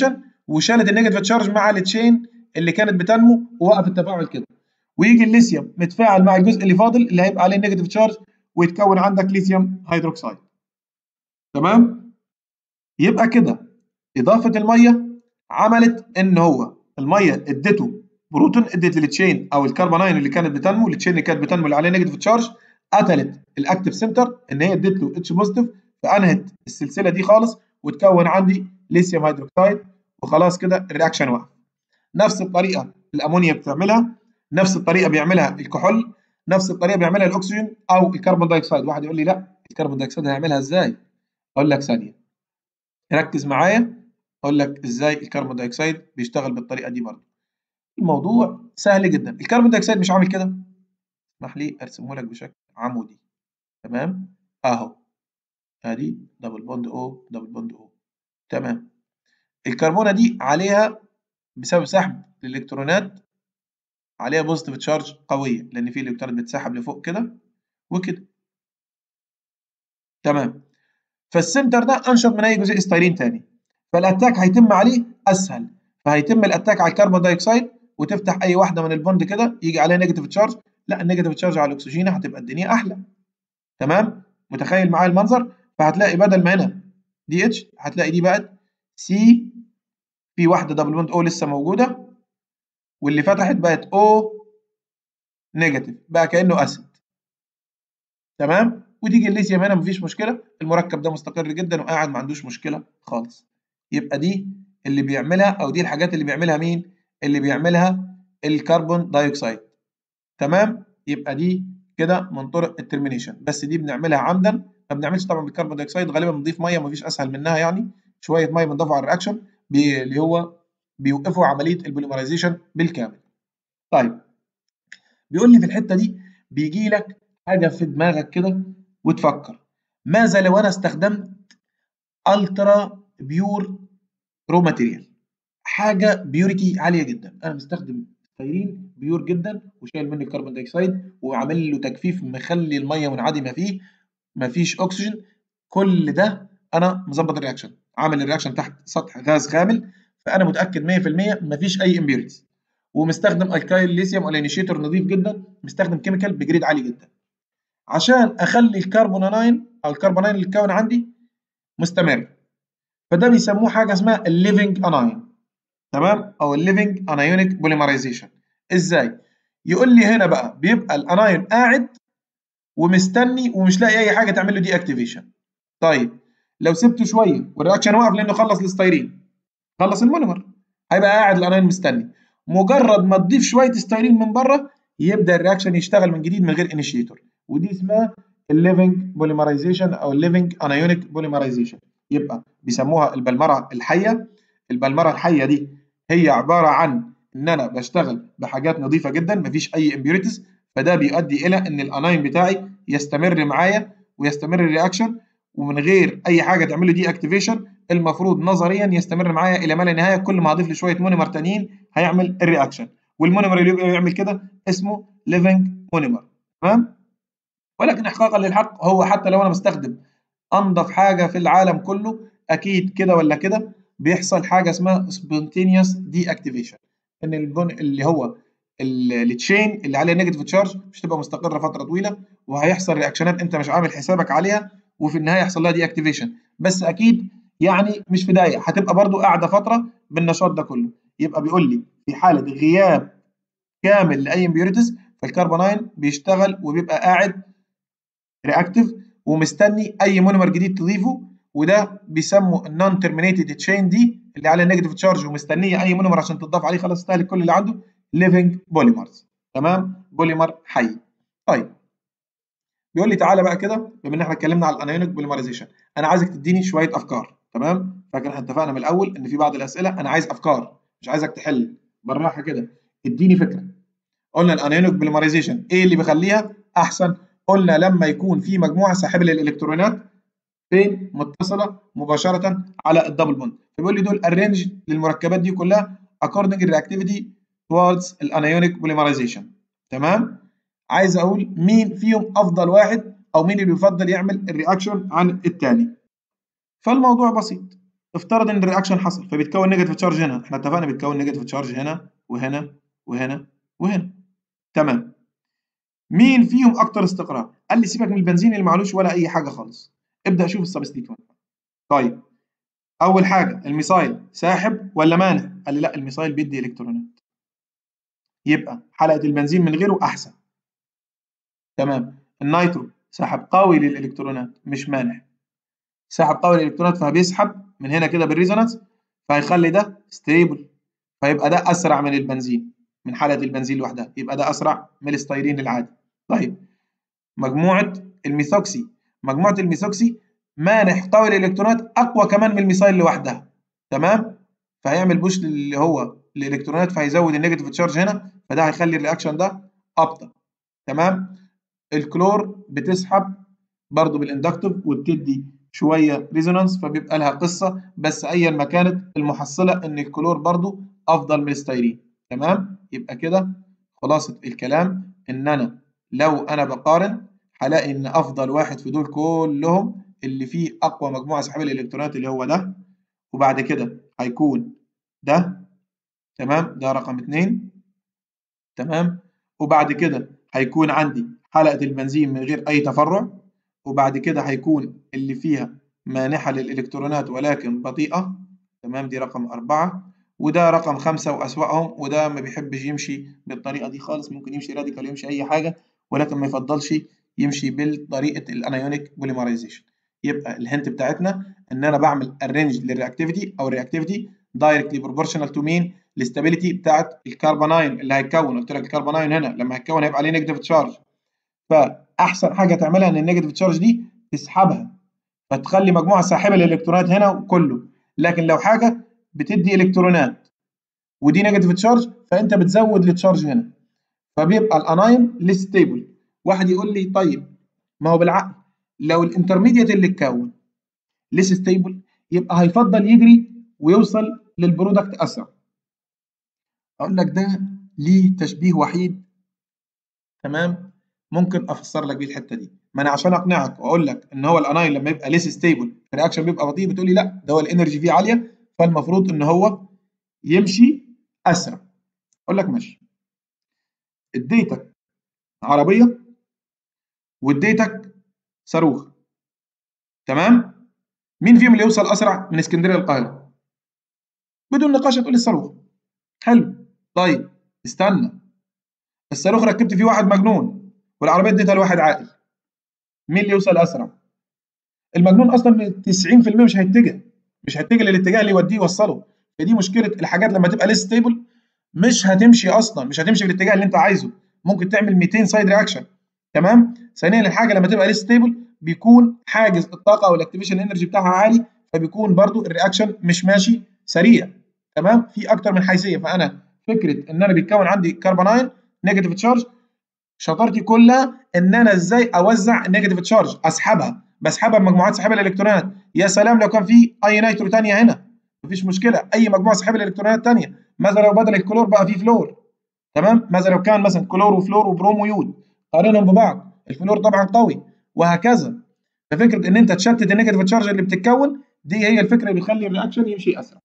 وشالت النيجاتيف تشارج مع التشين اللي كانت بتنمو ووقف التفاعل كده ويجي الليثيوم متفاعل مع الجزء اللي فاضل اللي هيبقى عليه نيجاتيف تشارج ويتكون عندك ليثيوم هيدروكسيد تمام يبقى كده اضافه الميه عملت ان هو الميه ادته بروتون ادت للتشين او الكربوناين اللي كانت بتنمو التشين اللي كانت بتنمو اللي عليه نيجاتيف تشارج قتلت الاكتف سنتر ان هي ادت له اتش بوزيتيف فانهت السلسله دي خالص وتكون عندي ليثيوم هيدروكسيد وخلاص كده الرياكشن وقف نفس الطريقه الامونيا بتعملها نفس الطريقه بيعملها الكحول نفس الطريقه بيعملها الاكسجين او الكربون دايوكسيد واحد يقول لي لا الكربون دايوكسيد هيعملها ازاي اقول لك ثانيه ركز معايا اقول لك ازاي الكربون دايوكسيد بيشتغل بالطريقه دي برضه الموضوع سهل جدا الكربون دايوكسيد مش عامل كده اسمح لي ارسمه لك بشكل عمودي تمام اهو ادي دبل بوند او دبل بوند او تمام الكربونه دي عليها بسبب سحب الالكترونات عليها بوزيتيف تشارج قويه لان في الكترونات بتسحب لفوق كده وكده تمام فالسنتر ده انشط من اي جزيء ستايرين تاني فالاتاك هيتم عليه اسهل فهيتم الاتاك على الكربون دايوكسيد وتفتح اي واحده من البوند كده يجي عليها نيجاتيف تشارج لا النيجاتيف تشارج على الاكسجين هتبقى الدنيا احلى تمام متخيل معايا المنظر فهتلاقي بدل ما هنا دي اتش هتلاقي دي بقت سي في واحده دبل بوند او لسه موجوده واللي فتحت بقت او نيجاتيف بقى كانه اسيد تمام وتيجي الليثيوم هنا مفيش مشكله المركب ده مستقر جدا وقاعد ما عندوش مشكله خالص يبقى دي اللي بيعملها او دي الحاجات اللي بيعملها مين اللي بيعملها الكربون دايوكسيد تمام يبقى دي كده من طرق الترمينيشن بس دي بنعملها عمدا ما بنعملش طبعا بالكربون دايوكسيد غالبا بنضيف ميه مفيش اسهل منها يعني شويه ميه بنضيفها على الرياكشن اللي هو بيوقفوا عمليه البوليمرايزيشن بالكامل طيب بيقول لي في الحته دي بيجي لك حاجه في دماغك كده وتفكر ماذا لو انا استخدمت الترا بيور رو ماتيريال حاجه بيوريتي عاليه جدا انا مستخدم ستايرين بيور جدا وشايل منه الكربون دايوكسيد وعامل له تجفيف مخلي الميه منعدمه فيه مفيش اكسجين كل ده انا مظبط الرياكشن عامل الرياكشن تحت سطح غاز خامل فانا متاكد 100% مفيش اي امبيورتيز ومستخدم الكايل ليثيوم او انيشيتور نظيف جدا مستخدم كيميكال بجريد عالي جدا عشان اخلي الكربونانين او الكربوناين اللي اتكون عندي مستمر فده بيسموه حاجه اسمها الليفنج اناين تمام او الليفنج انايونيك بوليمرايزيشن ازاي يقول لي هنا بقى بيبقى الانايون قاعد ومستني ومش لاقي اي حاجه تعمل له دي اكتيفيشن طيب لو سبته شويه والرياكشن وقف لانه خلص الستايرين خلص المونيمر هيبقى قاعد الانايون مستني مجرد ما تضيف شويه ستايرين من بره يبدا الرياكشن يشتغل من جديد من غير انيشيتور ودي اسمها الليفنج بوليمرايزيشن او الليفنج انايونيك بوليمرايزيشن يبقى بيسموها البلمره الحيه البلمره الحيه دي هي عباره عن ان انا بشتغل بحاجات نظيفه جدا مفيش اي امبيوريتيز فده بيؤدي الى ان الاناين بتاعي يستمر معايا ويستمر الرياكشن ومن غير اي حاجه تعمل له دي اكتيفيشن المفروض نظريا يستمر معايا الى ما لا نهايه كل ما اضيف له شويه مونيمر تانيين هيعمل الرياكشن والمونيمر اللي يعمل كده اسمه ليفنج مونيمر تمام ولكن احقاقا للحق هو حتى لو انا مستخدم انضف حاجه في العالم كله اكيد كده ولا كده بيحصل حاجه اسمها سبونتينيوس دي اكتيفيشن ان البن اللي هو التشين اللي عليها نيجاتيف تشارج مش تبقى مستقره فتره طويله وهيحصل رياكشنات انت مش عامل حسابك عليها وفي النهايه يحصل لها دي اكتيفيشن بس اكيد يعني مش في داية هتبقى برضو قاعده فتره بالنشاط ده كله يبقى بيقول لي في حاله غياب كامل لاي امبيوريتيز فالكربوناين بيشتغل وبيبقى قاعد رياكتيف ومستني اي مونيمر جديد تضيفه وده بيسموا النون ترمينيتد تشين دي اللي عليها نيجاتيف تشارج ومستنيه اي مونيمر عشان تضاف عليه خلاص استهلك كل اللي عنده ليفنج بوليمرز تمام بوليمر حي طيب بيقول لي تعالى بقى كده بما ان احنا اتكلمنا على الانايونيك بوليمرايزيشن انا عايزك تديني شويه افكار تمام فاكر احنا اتفقنا من الاول ان في بعض الاسئله انا عايز افكار مش عايزك تحل بالراحه كده اديني فكره قلنا الانايونيك بوليمرايزيشن ايه اللي بيخليها احسن قلنا لما يكون في مجموعه ساحبه للالكترونات فين متصله مباشره على الدبل بوند فبيقول لي دول ارينج للمركبات دي كلها according reactivity towards الانايونيك polymerization تمام عايز اقول مين فيهم افضل واحد او مين اللي بيفضل يعمل الرياكشن عن الثاني فالموضوع بسيط افترض ان الرياكشن حصل فبيتكون نيجاتيف تشارج هنا احنا اتفقنا بيتكون نيجاتيف تشارج هنا وهنا وهنا وهنا تمام مين فيهم اكتر استقرار قال لي سيبك من البنزين اللي معلوش ولا اي حاجه خالص ابدا شوف السبستيتوينت طيب اول حاجه الميثايل ساحب ولا مانع قال لي لا الميثايل بيدي الكترونات يبقى حلقه البنزين من غيره احسن تمام النيترو سحب قوي للالكترونات مش مانع سحب قوي للالكترونات فبيسحب من هنا كده بالريزونانس فهيخلي ده ستيبل فيبقى ده اسرع من البنزين من حلقه البنزين لوحدها يبقى ده اسرع من الستايرين العادي طيب مجموعه الميثوكسي مجموعه الميثوكسي مانح قوي للالكترونات اقوى كمان من الميثايل لوحدها تمام فهيعمل بوش اللي هو الالكترونات فهيزود النيجاتيف تشارج هنا فده هيخلي الرياكشن ده ابطا تمام الكلور بتسحب برضه بالاندكتيف وبتدي شويه ريزونانس فبيبقى لها قصه بس ايا ما كانت المحصله ان الكلور برضه افضل من الستايرين تمام يبقى كده خلاصه الكلام ان انا لو انا بقارن هلاقي ان افضل واحد في دول كلهم اللي فيه اقوى مجموعه سحابيه للالكترونات اللي هو ده وبعد كده هيكون ده تمام ده رقم اتنين تمام وبعد كده هيكون عندي حلقه البنزين من غير اي تفرع وبعد كده هيكون اللي فيها مانحه للالكترونات ولكن بطيئه تمام دي رقم أربعة وده رقم خمسة وأسوأهم وده ما بيحبش يمشي بالطريقة دي خالص ممكن يمشي راديكال يمشي أي حاجة ولكن ما يفضلش يمشي بالطريقة الانايونيك بوليمرايزيشن يبقى الهنت بتاعتنا ان انا بعمل ارينج للرياكتيفيتي او الرياكتيفيتي دايركتلي بروبورشنال تو مين الاستابيليتي بتاعت الكربوناين اللي هيتكون قلت لك الكربوناين هنا لما هيتكون هيبقى عليه نيجاتيف تشارج فاحسن حاجه تعملها ان النيجاتيف تشارج دي تسحبها فتخلي مجموعه ساحبه للالكترونات هنا وكله لكن لو حاجه بتدي الكترونات ودي نيجاتيف تشارج فانت بتزود التشارج هنا فبيبقى الاناين ليس ستيبل واحد يقول لي طيب ما هو بالعقل لو الانترميديت اللي اتكون ليس ستيبل يبقى هيفضل يجري ويوصل للبرودكت اسرع اقول لك ده ليه تشبيه وحيد تمام ممكن افسر لك بيه الحته دي ما انا عشان اقنعك واقول لك ان هو الاناين لما يبقى ليس ستيبل الرياكشن بيبقى بطيء بتقول لي لا ده هو الانرجي فيه عاليه فالمفروض ان هو يمشي اسرع اقول لك ماشي اديتك عربيه واديتك صاروخ تمام مين فيهم اللي يوصل اسرع من اسكندريه للقاهره بدون نقاش هتقول الصاروخ حلو طيب استنى الصاروخ ركبت فيه واحد مجنون والعربيه اديتها لواحد عاقل مين اللي يوصل اسرع المجنون اصلا 90% مش هيتجه مش هيتجه للاتجاه اللي يوديه يوصله فدي مشكله الحاجات لما تبقى ليس ستيبل مش هتمشي اصلا مش هتمشي في الاتجاه اللي انت عايزه ممكن تعمل 200 سايد رياكشن تمام ثانيا الحاجه لما تبقى ليس ستيبل بيكون حاجز الطاقه او الاكتيفيشن انرجي بتاعها عالي فبيكون برضو الرياكشن مش ماشي سريع تمام في اكتر من حيثيه فانا فكره ان انا بيتكون عندي كربوناين نيجاتيف تشارج شطارتي كلها ان انا ازاي اوزع النيجاتيف تشارج اسحبها بسحبها بمجموعات سحابه الالكترونات يا سلام لو كان في اي نيترو ثانيه هنا مفيش مشكله اي مجموعه سحابه الالكترونات ثانيه ماذا لو بدل الكلور بقى في فلور تمام ماذا لو كان مثلا كلور وفلور وبروم ويود قارنهم ببعض الفلور طبعا قوي وهكذا ففكره ان انت تشتت النيجاتيف تشارج اللي بتتكون دي هي الفكره اللي بتخلي الرياكشن يمشي اسرع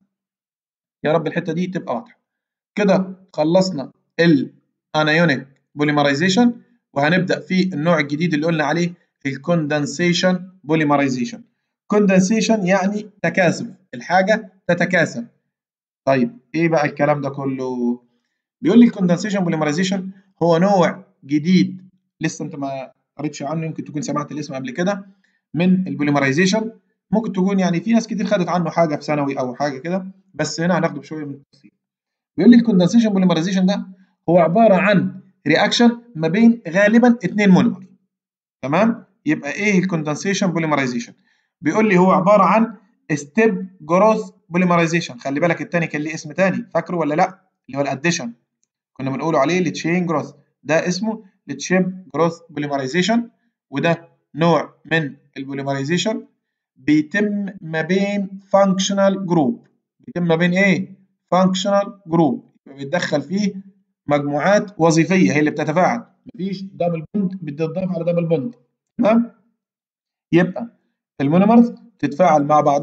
يا رب الحته دي تبقى واضحه كده خلصنا الانايونيك بوليمرايزيشن وهنبدا في النوع الجديد اللي قلنا عليه الكوندنسيشن بوليمرايزيشن كوندنسيشن يعني تكاثف الحاجه تتكاثف طيب ايه بقى الكلام ده كله بيقول لي الكوندنسيشن بوليمرايزيشن هو نوع جديد لسه انت ما قريتش عنه يمكن تكون سمعت الاسم قبل كده من البوليمرايزيشن ممكن تكون يعني في ناس كتير خدت عنه حاجه في ثانوي او حاجه كده بس هنا هناخده بشويه من التفصيل بيقول لي الكوندنسيشن بوليمرايزيشن ده هو عباره عن رياكشن ما بين غالبا اثنين مونيمر تمام يبقى ايه الكوندنسيشن بوليمرايزيشن بيقول لي هو عباره عن ستيب جروث بوليمرايزيشن خلي بالك الثاني كان ليه اسم ثاني فاكره ولا لا اللي هو الاديشن كنا بنقوله عليه التشين جروث ده اسمه التشيب جروث بوليمرايزيشن وده نوع من البوليمرايزيشن بيتم ما بين فانكشنال جروب بيتم ما بين ايه فانكشنال جروب بيتدخل فيه مجموعات وظيفيه هي اللي بتتفاعل مفيش دبل بوند بتضاف على دبل بوند تمام يبقى المونيمرز تتفاعل مع بعضها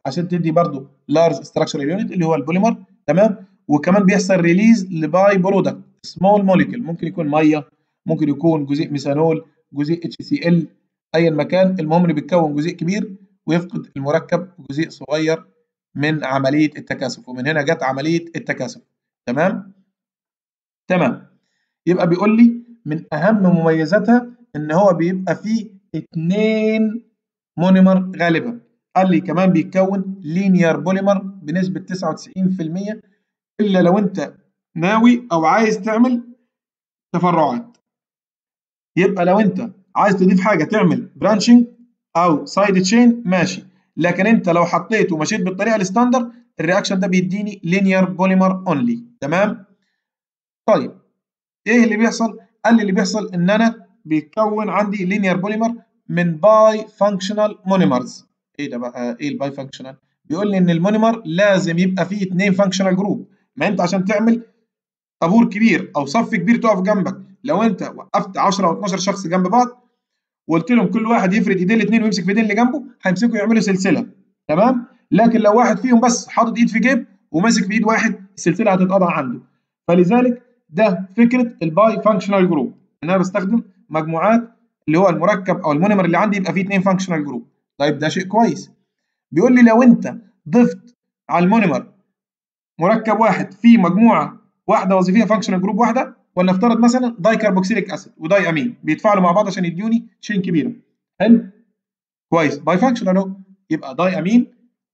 عشان تدي برضو لارج ستراكشرال يونت اللي هو البوليمر تمام وكمان بيحصل ريليز لباي برودكت سمول موليكيول ممكن يكون ميه ممكن يكون جزيء ميثانول جزيء اتش سي ال ايا مكان المهم انه بيتكون جزيء كبير ويفقد المركب جزيء صغير من عمليه التكاثف ومن هنا جت عمليه التكاثف تمام تمام يبقى بيقول لي من اهم مميزاتها ان هو بيبقى فيه اتنين مونيمر غالبا قال لي كمان بيتكون لينير بوليمر بنسبه 99% الا لو انت ناوي او عايز تعمل تفرعات يبقى لو انت عايز تضيف حاجه تعمل برانشنج او سايد تشين ماشي لكن انت لو حطيت ومشيت بالطريقه الستاندر الرياكشن ده بيديني لينير بوليمر اونلي تمام طيب ايه اللي بيحصل قال لي اللي بيحصل ان انا بيتكون عندي لينير بوليمر من باي فانكشنال مونيمرز ايه ده بقى ايه الباي فانكشنال بيقول لي ان المونيمر لازم يبقى فيه اثنين فانكشنال جروب ما انت عشان تعمل طابور كبير او صف كبير تقف جنبك لو انت وقفت 10 او 12 شخص جنب بعض وقلت لهم كل واحد يفرد ايديه الاثنين ويمسك في ايدين اللي جنبه هيمسكوا يعملوا سلسله تمام لكن لو واحد فيهم بس حاطط ايد في جيب وماسك في ايد واحد السلسله هتتقطع عنده فلذلك ده فكره الباي فانكشنال جروب ان انا بستخدم مجموعات اللي هو المركب او المونيمر اللي عندي يبقى فيه اثنين فانكشنال جروب طيب ده شيء كويس بيقول لي لو انت ضفت على المونيمر مركب واحد فيه مجموعه واحده وظيفيه فانكشنال جروب واحده ولنفترض مثلا داي كربوكسيليك اسيد وداي امين بيتفاعلوا مع بعض عشان يدوني تشين كبيره حلو كويس باي فانكشنال اهو يبقى داي امين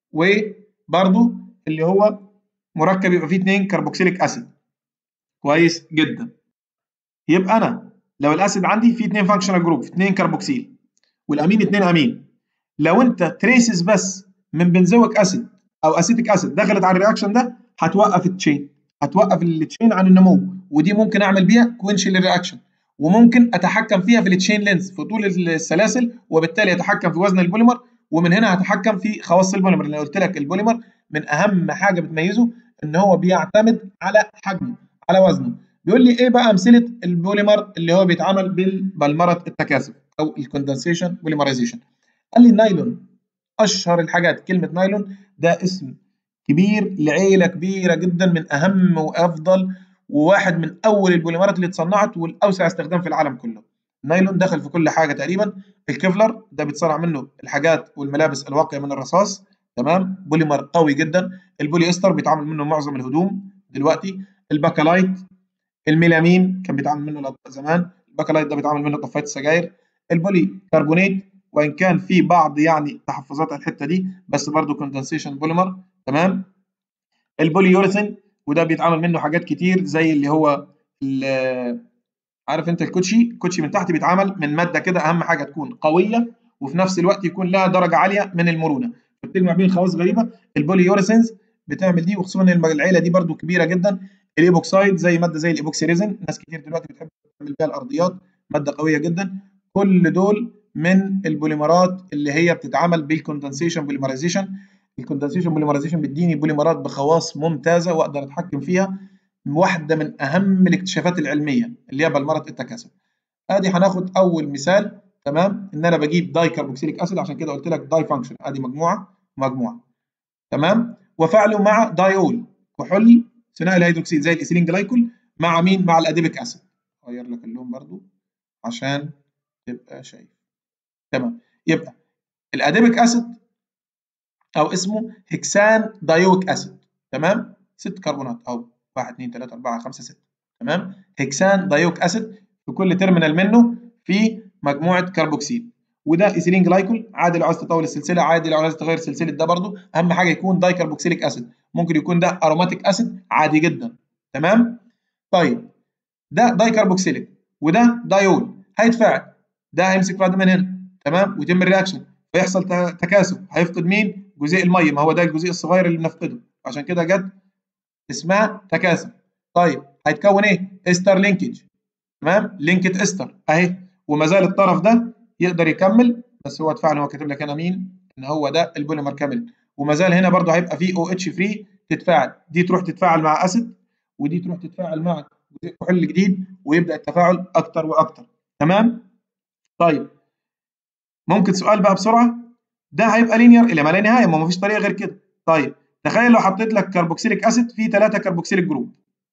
وبرده اللي هو مركب يبقى فيه اثنين كربوكسيليك اسيد كويس جدا يبقى انا لو الاسيد عندي فيه اثنين فانكشنال جروب اثنين كربوكسيل والامين اثنين امين لو انت تريسز بس من بنزويك اسيد او اسيتيك اسيد دخلت على الرياكشن ده هتوقف التشين هتوقف التشين عن النمو ودي ممكن اعمل بيها كوينش للرياكشن وممكن اتحكم فيها في التشين لينز في طول السلاسل وبالتالي اتحكم في وزن البوليمر ومن هنا هتحكم في خواص البوليمر اللي قلت لك البوليمر من اهم حاجه بتميزه ان هو بيعتمد على حجمه على وزنه بيقول لي ايه بقى امثله البوليمر اللي هو بيتعمل بالبلمره التكاثف او الكوندنسيشن بوليمرايزيشن قال لي النايلون اشهر الحاجات كلمه نايلون ده اسم كبير لعيله كبيره جدا من اهم وافضل وواحد من اول البوليمرات اللي اتصنعت والاوسع استخدام في العالم كله النايلون دخل في كل حاجه تقريبا الكفلر ده بيتصنع منه الحاجات والملابس الواقيه من الرصاص تمام بوليمر قوي جدا البولي استر بيتعمل منه معظم الهدوم دلوقتي الباكلايت الميلامين كان بيتعمل منه الاطباء زمان الباكلايت ده بيتعمل منه طفايه السجاير البولي كربونيت وان كان في بعض يعني تحفظات على الحته دي بس برضه كوندنسيشن بوليمر تمام البولي يوريثين وده بيتعمل منه حاجات كتير زي اللي هو عارف انت الكوتشي الكوتشي من تحت بيتعمل من ماده كده اهم حاجه تكون قويه وفي نفس الوقت يكون لها درجه عاليه من المرونه بتجمع بين خواص غريبه البولي يوريثينز بتعمل دي وخصوصا ان العيله دي برضو كبيره جدا الايبوكسايد زي ماده زي الايبوكسي ريزن ناس كتير دلوقتي بتحب تعمل بيها الارضيات ماده قويه جدا كل دول من البوليمرات اللي هي بتتعمل بالكوندنسيشن بوليمرايزيشن الكوندنسيشن بوليمرايزيشن بيديني بوليمرات بخواص ممتازه واقدر اتحكم فيها واحده من اهم الاكتشافات العلميه اللي هي بلمره التكاثف ادي هناخد اول مثال تمام ان انا بجيب داي كربوكسيليك اسيد عشان كده قلت لك داي فانكشن ادي مجموعه مجموعه تمام وفعله مع دايول كحول ثنائي الهيدروكسيد زي الايثيلين جلايكول مع مين مع الاديبيك اسيد اغير لك اللون برضو عشان تبقى شايف تمام يبقى الاديبيك اسيد او اسمه هكسان دايويك اسيد تمام ست كربونات او 1 2 3 4 5 6 تمام هكسان دايويك اسيد في كل تيرمينال منه في مجموعه كربوكسيل وده ايثيلين جلايكول عادي لو عايز تطول السلسله عادي لو عايز تغير سلسله ده برضو اهم حاجه يكون داي كربوكسيليك اسيد ممكن يكون ده اروماتيك اسيد عادي جدا تمام طيب ده داي كربوكسيليك وده دايول هيتفاعل ده هيمسك بعد من هنا تمام ويتم الرياكشن فيحصل تكاثف هيفقد مين جزيء الميه ما هو ده الجزيء الصغير اللي بنفقده عشان كده جت اسمها تكاثف طيب هيتكون ايه استر لينكج تمام لينكد استر اهي وما زال الطرف ده يقدر يكمل بس هو اتفاعل هو كاتب لك هنا مين ان هو ده البوليمر كامل وما زال هنا برضه هيبقى فيه او اتش فري تتفاعل دي تروح تتفاعل مع اسيد ودي تروح تتفاعل مع جزيء كحول جديد ويبدا التفاعل اكتر واكتر تمام طيب ممكن سؤال بقى بسرعه ده هيبقى لينير الى ما لا نهايه ما فيش طريقه غير كده طيب تخيل لو حطيت لك كربوكسيليك اسيد فيه 3 كربوكسيليك جروب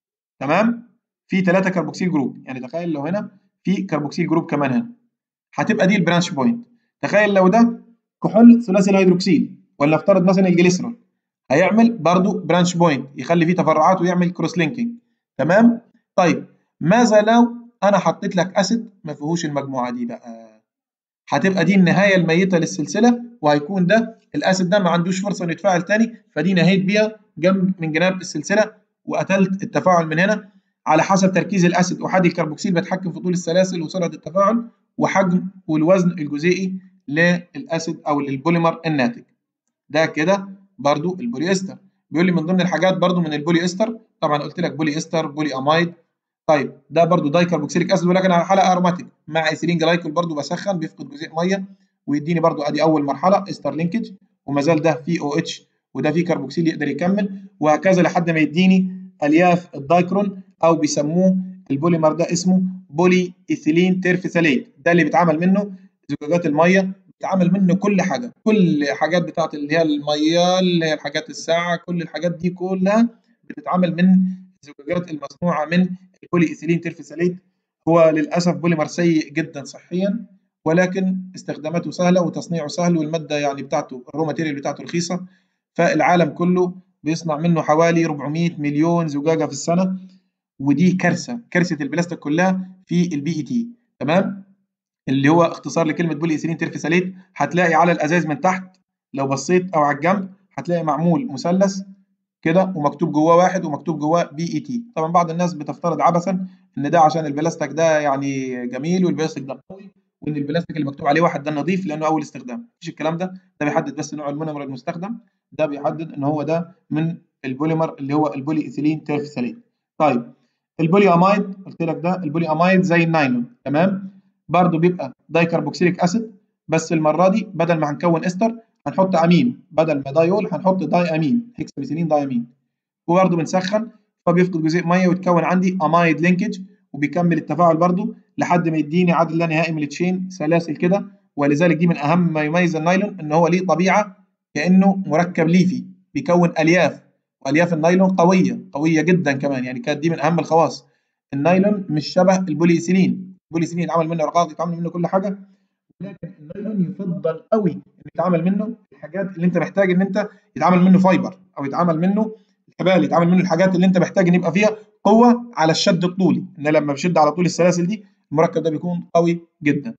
تمام في 3 كربوكسيل جروب يعني تخيل لو هنا في كربوكسيل جروب كمان هنا هتبقى دي البرانش بوينت تخيل لو ده كحول ثلاثي الهيدروكسيل ولا افترض مثلا الجليسرول هيعمل برضو برانش بوينت يخلي فيه تفرعات ويعمل كروس لينكينج تمام طيب ماذا لو انا حطيت لك اسيد ما فيهوش المجموعه دي بقى هتبقى دي النهايه الميته للسلسله وهيكون ده الاسيد ده ما عندوش فرصه انه يتفاعل تاني فدي نهيت بيها جنب من جناب السلسله وقتلت التفاعل من هنا على حسب تركيز الاسيد احادي الكربوكسيل بيتحكم في طول السلاسل وسرعه التفاعل وحجم والوزن الجزيئي للاسيد او للبوليمر الناتج ده كده برضو البولي استر بيقول لي من ضمن الحاجات برضو من البولي استر طبعا قلت لك بولي استر بولي امايد طيب ده برضو داي كربوكسيليك اسيد ولكن على حلقه اروماتيك مع ايثيلين جلايكول برضو بسخن بيفقد جزيء ميه ويديني برضو ادي اول مرحله استر لينكج وما زال ده فيه او اتش وده فيه كربوكسيل يقدر يكمل وهكذا لحد ما يديني الياف الدايكرون او بيسموه البوليمر ده اسمه بولي ايثيلين تيرفيثاليت ده اللي بيتعمل منه زجاجات الميه بيتعمل منه كل حاجه كل حاجات بتاعت اللي هي الميه اللي هي الحاجات الساعه كل الحاجات دي كلها بتتعمل من الزجاجات المصنوعه من البولي ايثيلين تيرفيثاليت هو للاسف بوليمر سيء جدا صحيا ولكن استخداماته سهله وتصنيعه سهل والماده يعني بتاعته الرو ماتيريال بتاعته رخيصه فالعالم كله بيصنع منه حوالي 400 مليون زجاجه في السنه ودي كارثه كارثه البلاستيك كلها في البي اي تي تمام اللي هو اختصار لكلمه بولي ايثيلين ترفيساليت هتلاقي على الازاز من تحت لو بصيت او على الجنب هتلاقي معمول مثلث كده ومكتوب جواه واحد ومكتوب جواه بي اي تي طبعا بعض الناس بتفترض عبثا ان ده عشان البلاستيك ده يعني جميل والبلاستيك ده قوي وان البلاستيك اللي مكتوب عليه واحد ده نظيف لانه اول استخدام مفيش الكلام ده ده بيحدد بس نوع المونومر المستخدم ده بيحدد ان هو ده من البوليمر اللي هو البولي ايثيلين ترفيساليت طيب البولي امايد قلت لك ده البولي امايد زي النايلون تمام برضه بيبقى دايكربوكسيليك اسيد بس المره دي بدل ما هنكون استر هنحط امين بدل ما دايول هنحط داي امين هيكساميثيلين داي امين وبرضه بنسخن فبيفقد جزيء ميه ويتكون عندي امايد لينكج وبيكمل التفاعل برضه لحد ما يديني عدد لا نهائي من التشين سلاسل كده ولذلك دي من اهم ما يميز النايلون ان هو ليه طبيعه كانه مركب ليفي بيكون الياف والياف النايلون قويه قويه جدا كمان يعني كانت دي من اهم الخواص النايلون مش شبه البوليسيلين البوليسيلين يتعمل منه رقاق يتعمل منه كل حاجه لكن النايلون يفضل قوي ان يتعمل منه الحاجات اللي انت محتاج ان انت يتعمل منه فايبر او يتعمل منه الحبال يتعمل منه الحاجات اللي انت محتاج ان يبقى فيها قوه على الشد الطولي ان لما بشد على طول السلاسل دي المركب ده بيكون قوي جدا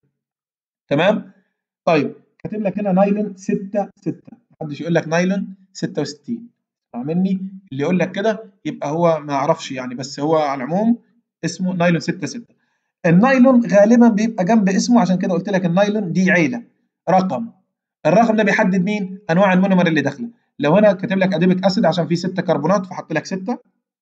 تمام طيب كاتب لك هنا نايلون 6 6 محدش يقول لك نايلون 66 مني اللي يقول لك كده يبقى هو ما يعرفش يعني بس هو على العموم اسمه نايلون 6 6 النايلون غالبا بيبقى جنب اسمه عشان كده قلت لك النايلون دي عيله رقم الرقم ده بيحدد مين انواع المونومر اللي داخله لو هنا كاتب لك اديبك اسيد عشان فيه 6 كربونات فحط لك 6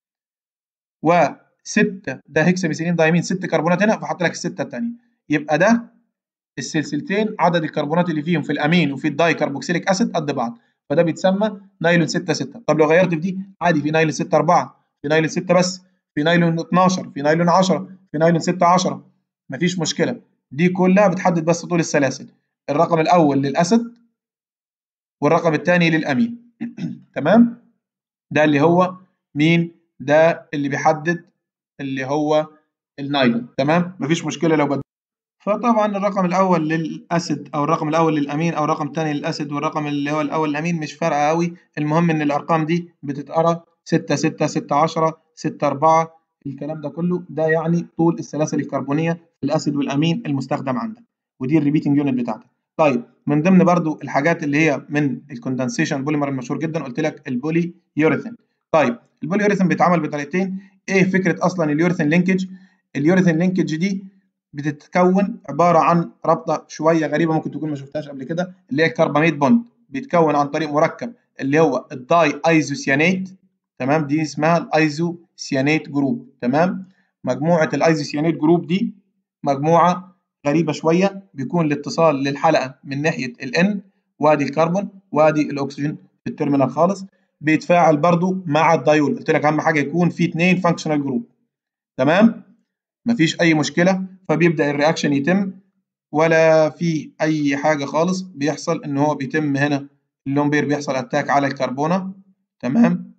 و6 ده هيكساميثيلين دايمين 6 كربونات هنا فحط لك السته الثانيه يبقى ده السلسلتين عدد الكربونات اللي فيهم في الامين وفي الداي كربوكسيليك اسيد قد بعض فده بيتسمى نايلون 6 6 طب لو غيرت في دي عادي في نايلون 6 4 في نايلون 6 بس في نايلون 12 في نايلون 10 في نايلون 6 10 مفيش مشكله دي كلها بتحدد بس طول السلاسل الرقم الاول للاسيد والرقم الثاني للامين تمام ده اللي هو مين ده اللي بيحدد اللي هو النايلون تمام مفيش مشكله لو بدل فطبعا الرقم الاول للاسيد او الرقم الاول للامين او الرقم الثاني للاسيد والرقم اللي هو الاول للامين مش فارقه قوي المهم ان الارقام دي بتتقرا 6 6 6 10 6 4 الكلام ده كله ده يعني طول السلاسل الكربونيه في الاسيد والامين المستخدم عندك ودي الريبيتنج يونت بتاعتك طيب من ضمن برضو الحاجات اللي هي من الكوندنسيشن بوليمر المشهور جدا قلت لك البولي يوريثين طيب البولي يوريثين بيتعمل بطريقتين ايه فكره اصلا اليوريثين لينكج اليوريثين لينكج دي بتتكون عباره عن رابطه شويه غريبه ممكن تكون ما شفتهاش قبل كده اللي هي الكرباميد بوند بيتكون عن طريق مركب اللي هو الداي ايزوسيانيت تمام دي اسمها الايزوسيانيت جروب تمام مجموعه الايزوسيانيت جروب دي مجموعه غريبه شويه بيكون الاتصال للحلقه من ناحيه الان وادي الكربون وادي الاكسجين في التيرمينال خالص بيتفاعل برضو مع الدايول قلت لك اهم حاجه يكون في اثنين فانكشنال جروب تمام مفيش اي مشكله فبيبدا الرياكشن يتم ولا في اي حاجه خالص بيحصل ان هو بيتم هنا اللون بير بيحصل اتاك على الكربونه تمام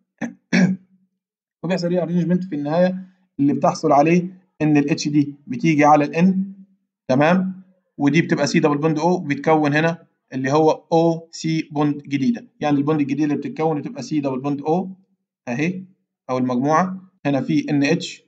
وبيحصل ري ارينجمنت في النهايه اللي بتحصل عليه ان الاتش دي بتيجي على الان تمام ودي بتبقى سي دبل بوند او بيتكون هنا اللي هو او سي بوند جديده يعني البوند الجديده اللي بتتكون بتبقى سي دبل بوند او اهي او المجموعه هنا في ان اتش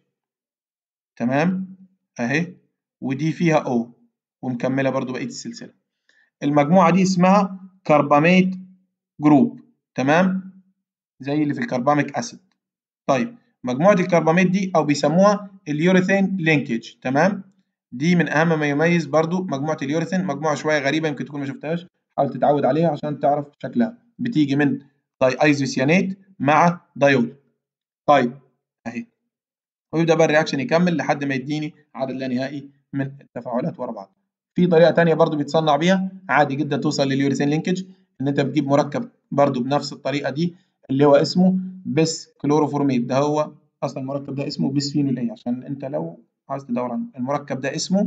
تمام اهي ودي فيها او ومكمله برضو بقيه السلسله المجموعه دي اسمها كرباميت جروب تمام زي اللي في الكرباميك اسيد طيب مجموعه الكرباميت دي او بيسموها اليوريثين لينكج تمام دي من اهم ما يميز برضو مجموعه اليوريثين مجموعه شويه غريبه يمكن تكون ما شفتهاش حاول تتعود عليها عشان تعرف شكلها بتيجي من داي ايزوسيانات مع دايول طيب اهي ويبدا بقى الرياكشن يكمل لحد ما يديني عدد لا نهائي من التفاعلات ورا بعض في طريقه ثانيه برضو بيتصنع بيها عادي جدا توصل لليوريثين لينكج ان انت بتجيب مركب برضو بنفس الطريقه دي اللي هو اسمه بس كلوروفورميت ده هو اصلا المركب ده اسمه بس فينول اي عشان انت لو عايز تدور عن المركب ده اسمه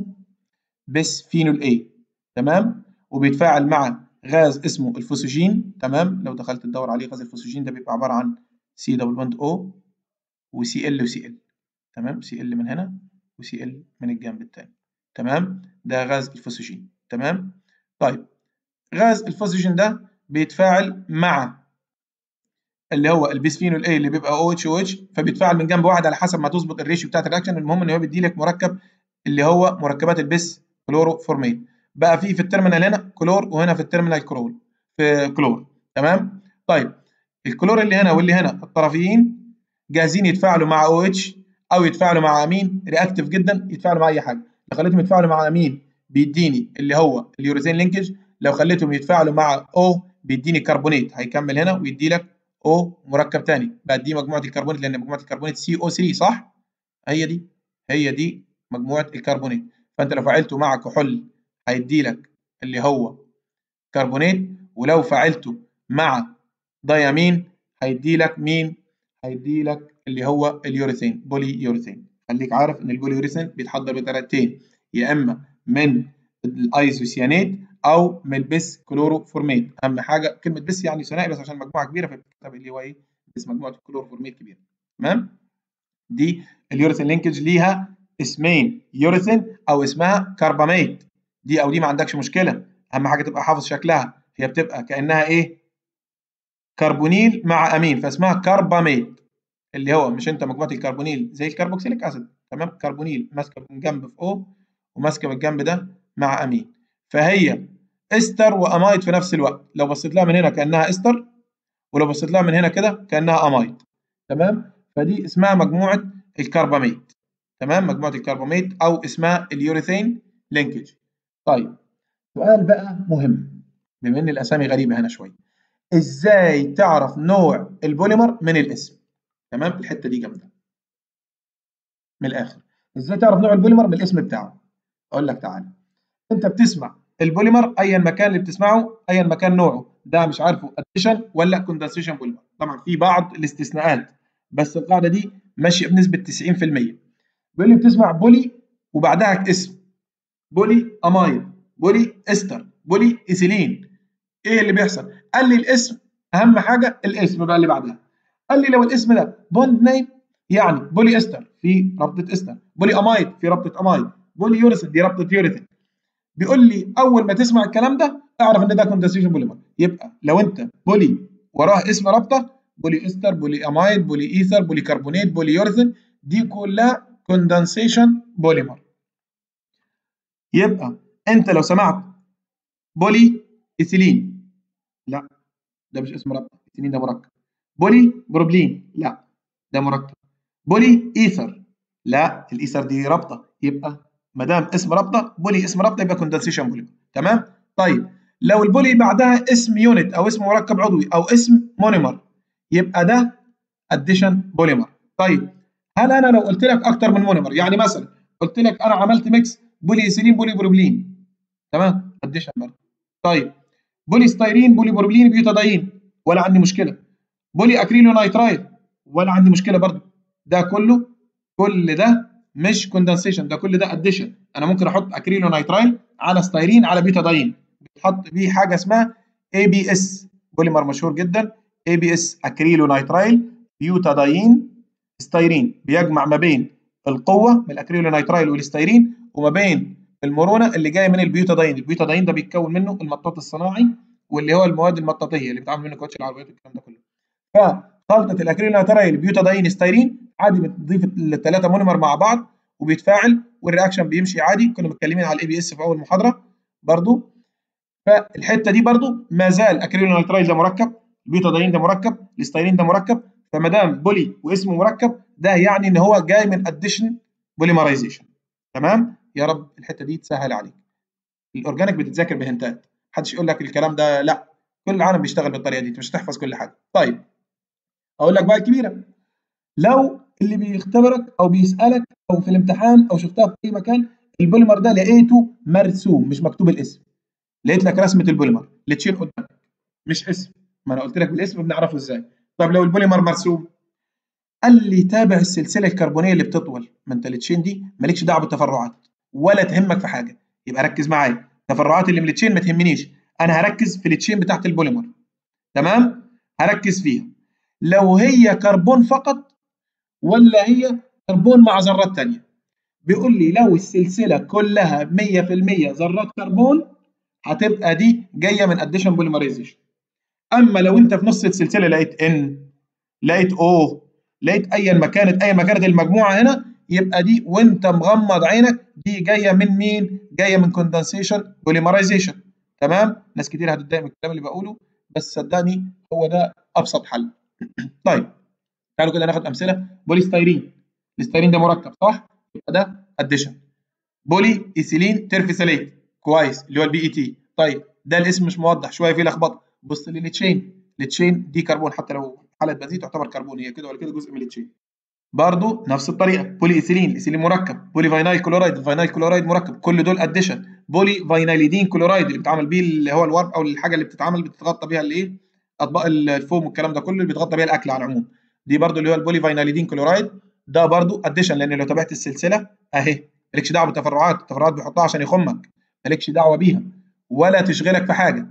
بس فينول اي تمام وبيتفاعل مع غاز اسمه الفوسوجين تمام لو دخلت تدور عليه غاز الفوسوجين ده بيبقى عباره عن سي دبل بوند او وسي ال وسي ال تمام سي ال من هنا وسي ال من الجنب الثاني تمام ده غاز الفوسوجين تمام طيب غاز الفوسوجين ده بيتفاعل مع اللي هو البيسفينول اي اللي بيبقى او اتش او اتش فبيتفاعل من جنب واحد على حسب ما تظبط الريشيو بتاعت الرياكشن المهم ان هو بيدي لك مركب اللي هو مركبات البس كلوروفورميت بقى في في التيرمينال هنا كلور وهنا في التيرمينال كلور في كلور تمام طيب الكلور اللي هنا واللي هنا الطرفيين جاهزين يتفاعلوا مع او اتش او يتفاعلوا مع امين رياكتيف جدا يتفاعلوا مع اي حاجه لو خليتهم يتفاعلوا مع امين بيديني اللي هو اليوريثين لينكج لو خليتهم يتفاعلوا مع او بيديني كربونيت هيكمل هنا ويدي لك او مركب ثاني بقى دي مجموعه الكربونات لان مجموعه الكربونات سي او 3 صح هي دي هي دي مجموعه الكربونات فانت لو فعلته مع كحول هيدي لك اللي هو كربونات ولو فعلته مع ديامين هيدي لك مين هيدي لك اللي هو اليوريثين بولي يوريثين خليك عارف ان البولي يوريثين بيتحضر بطريقتين يا اما من الايزوسيانات او من البس كلوروفورميت اهم حاجه كلمه بس يعني ثنائي بس عشان مجموعه كبيره فبتكتب اللي هو ايه بس مجموعه الكلوروفورميت كبيره تمام دي اليوريثين لينكج ليها اسمين يوريثين او اسمها كرباميت دي او دي ما عندكش مشكله اهم حاجه تبقى حافظ شكلها هي بتبقى كانها ايه كربونيل مع امين فاسمها كرباميت اللي هو مش انت مجموعه الكربونيل زي الكربوكسيليك اسيد تمام كربونيل ماسكه من جنب في او وماسكه من الجنب ده مع امين فهي استر وامايد في نفس الوقت لو بصيت لها من هنا كانها استر ولو بصيت لها من هنا كده كانها امايد تمام فدي اسمها مجموعه الكرباميت تمام مجموعه الكرباميت او اسمها اليوريثين لينكج طيب سؤال بقى مهم بما ان الاسامي غريبه هنا شويه ازاي تعرف نوع البوليمر من الاسم تمام الحته دي جامده من الاخر ازاي تعرف نوع البوليمر من الاسم بتاعه اقول لك تعالى انت بتسمع البوليمر ايا مكان اللي بتسمعه ايا مكان نوعه ده مش عارفه اديشن ولا كوندنسيشن بوليمر طبعا في بعض الاستثناءات بس القاعده دي ماشيه بنسبه 90% بيقول لي بتسمع بولي وبعدها اسم بولي امايد بولي استر بولي ايثيلين ايه اللي بيحصل قال لي الاسم اهم حاجه الاسم بقى اللي بعدها قال لي لو الاسم ده بوند نيم يعني بولي استر في رابطه استر بولي امايد في رابطه امايد بولي يوريثين دي رابطه يوريثين بيقول لي اول ما تسمع الكلام ده اعرف ان ده كوندنسيشن بوليمر يبقى لو انت بولي وراه اسم رابطه بولي استر بولي امايد بولي ايثر بولي كربونات بولي يوريثين دي كلها كوندنسيشن بوليمر يبقى انت لو سمعت بولي ايثيلين لا ده مش اسم رابطه ايثيلين ده مركب بولي بروبلين لا ده مركب بولي ايثر لا الايثر دي رابطه يبقى ما دام اسم رابطه بولي اسم رابطه يبقى كوندنسيشن بوليمر تمام طيب لو البولي بعدها اسم يونت او اسم مركب عضوي او اسم مونيمر يبقى ده اديشن بوليمر طيب هل انا لو قلت لك اكتر من مونيمر يعني مثلا قلت لك انا عملت ميكس بولي ايثيلين بولي بروبلين تمام اديشن برضه طيب بولي ستايرين بولي بروبلين بيوتاداين ولا عندي مشكله بولي اكريلو نايترايل ولا عندي مشكله برضه ده كله كل ده مش كوندنسيشن ده كل ده اديشن انا ممكن احط اكريلو نيترايل على ستايرين على بيتادين بيتحط بيه حاجه اسمها اي بي اس بوليمر مشهور جدا اي بي اس اكريلو نيترايل بيوتادين ستايرين بيجمع ما بين القوه من الاكريلو نيترايل والستايرين وما بين المرونه اللي جايه من البيوتادين البيوتادين ده بيتكون منه المطاط الصناعي واللي هو المواد المطاطيه اللي بيتعمل منه كوتش العربيات والكلام ده كله فخلطه الاكريل نيترايل بيوتادين ستايرين عادي بتضيف الثلاثه مونيمر مع بعض وبيتفاعل والرياكشن بيمشي عادي كنا متكلمين على الاي بي اس في اول محاضره برضو فالحته دي برضو ما زال اكريل نيترايل ده مركب البيوتادين ده مركب الستايرين ده مركب فما دام بولي واسمه مركب ده يعني ان هو جاي من اديشن بوليمرايزيشن تمام يا رب الحته دي تسهل عليك الاورجانيك بتتذاكر بهنتات محدش يقول لك الكلام ده لا كل العالم بيشتغل بالطريقه دي انت مش هتحفظ كل حاجه طيب اقول لك بقى الكبيره لو اللي بيختبرك او بيسالك او في الامتحان او شفتها في اي مكان البوليمر ده لقيته مرسوم مش مكتوب الاسم لقيت لك رسمه البوليمر اللي تشيل قدامك مش اسم ما انا قلت لك بالاسم بنعرفه ازاي طب لو البوليمر مرسوم قال لي تابع السلسله الكربونيه اللي بتطول ما انت التشين دي مالكش دعوه بالتفرعات ولا تهمك في حاجه يبقى ركز معايا التفرعات اللي من التشين ما تهمنيش انا هركز في التشين بتاعت البوليمر تمام هركز فيها لو هي كربون فقط ولا هي كربون مع ذرات ثانيه بيقول لي لو السلسله كلها 100% ذرات كربون هتبقى دي جايه من اديشن بوليمرايزيشن اما لو انت في نص السلسله لقيت ان لقيت او لقيت ايا ما كانت ايا ما كانت المجموعه هنا يبقى دي وانت مغمض عينك دي جايه من مين؟ جايه من كوندنسيشن بوليمرايزيشن تمام؟ ناس كتير هتتضايق من الكلام اللي بقوله بس صدقني هو ده ابسط حل. طيب تعالوا كده ناخد امثله بوليستيرين الستيرين ده مركب صح؟ يبقى ده اديشن بولي ايثيلين ترفيساليت كويس اللي هو البي اي تي طيب ده الاسم مش موضح شويه فيه لخبطه بص للتشين التشين دي كربون حتى لو حاله بنزين تعتبر كربون هي كده ولا كده جزء من التشين برضه نفس الطريقه بولي ايثيلين ايثيلين مركب بولي فاينايل كلورايد الفاينايل كلورايد مركب كل دول اديشن بولي فاينايليدين كلورايد اللي بيتعمل بيه اللي هو الورب او الحاجه اللي بتتعمل بتتغطى بيها الايه اطباق الفوم والكلام ده كله اللي بيتغطى بيها الاكل على العموم دي برضه اللي هو البولي فاينايليدين كلورايد ده برضه اديشن لان لو تابعت السلسله اهي مالكش دعوه بالتفرعات التفرعات بيحطها عشان يخمك مالكش دعوه بيها ولا تشغلك في حاجه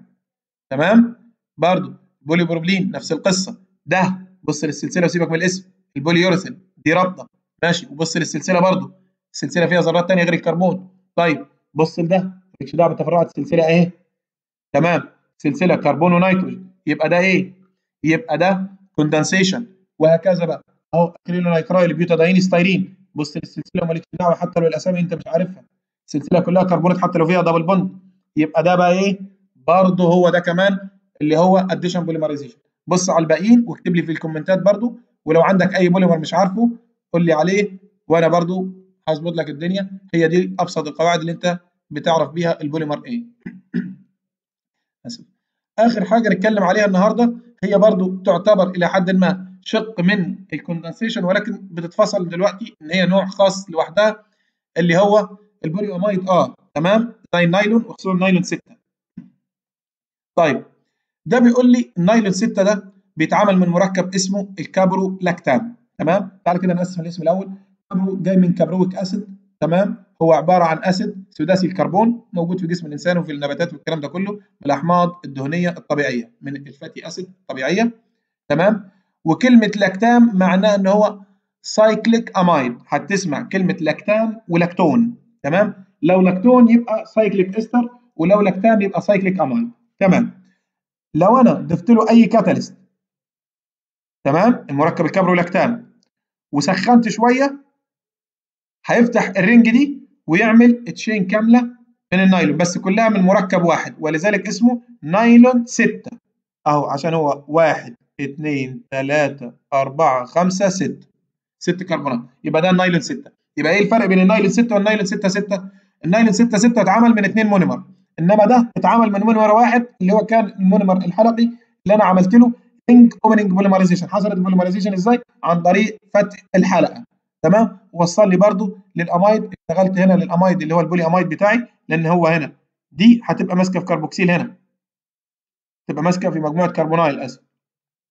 تمام برضه بولي بروبلين نفس القصه ده بص للسلسله وسيبك من الاسم البولي يوريثين دي رابطه ماشي وبص للسلسله برضه السلسله فيها ذرات ثانيه غير الكربون طيب بص لده مالكش دعوه بالتفرعات السلسله اهي تمام سلسله كربون ونيتروجين يبقى ده ايه يبقى ده كوندنسيشن وهكذا بقى اهو اكريلو نيترايل بيوتادين ستايرين بص للسلسله ومالكش دعوه حتى لو الاسامي انت مش عارفها السلسله كلها كربونات حتى لو فيها دبل بوند يبقى ده بقى ايه برضه هو ده كمان اللي هو اديشن بوليمرايزيشن بص على الباقيين واكتب لي في الكومنتات برضه ولو عندك اي بوليمر مش عارفه قول لي عليه وانا برضه هظبط لك الدنيا هي دي ابسط القواعد اللي انت بتعرف بيها البوليمر ايه اسف اخر حاجه نتكلم عليها النهارده هي برضه تعتبر الى حد ما شق من الكوندنسيشن ولكن بتتفصل دلوقتي ان هي نوع خاص لوحدها اللي هو البولي امايد اه تمام زي النايلون وخصوصا النايلون 6 طيب ده بيقول لي النايلون 6 ده بيتعمل من مركب اسمه الكابرو لاكتام تمام تعال كده نقسم الاسم الاول كابرو جاي من كابرويك اسيد تمام هو عباره عن اسيد سداسي الكربون موجود في جسم الانسان وفي النباتات والكلام ده كله من الاحماض الدهنيه الطبيعيه من الفاتي اسيد الطبيعيه تمام وكلمه لاكتام معناه ان هو سايكليك امايد هتسمع كلمه لاكتام ولاكتون تمام لو لاكتون يبقى سايكليك استر ولو لاكتام يبقى سايكليك امايد تمام لو انا ضفت له اي كاتاليست تمام المركب الكبرولاكتام وسخنت شويه هيفتح الرنج دي ويعمل تشين كامله من النايلون بس كلها من مركب واحد ولذلك اسمه نايلون 6 اهو عشان هو واحد اثنين ثلاثة أربعة خمسة ستة ست كربونات يبقى ده النايلون 6 يبقى ايه الفرق بين النايلون 6 والنايلون 6 6 النايلون 6 6 اتعمل من اثنين مونيمر انما ده اتعمل من مونيمر واحد اللي هو كان المونيمر الحلقي اللي انا عملت له رينج اوبننج بوليمرايزيشن حصلت البوليمرايزيشن ازاي عن طريق فتح الحلقه تمام وصل لي برده للامايد اشتغلت هنا للامايد اللي هو البولي امايد بتاعي لان هو هنا دي هتبقى ماسكه في كربوكسيل هنا تبقى ماسكه في مجموعه كربونايل اسف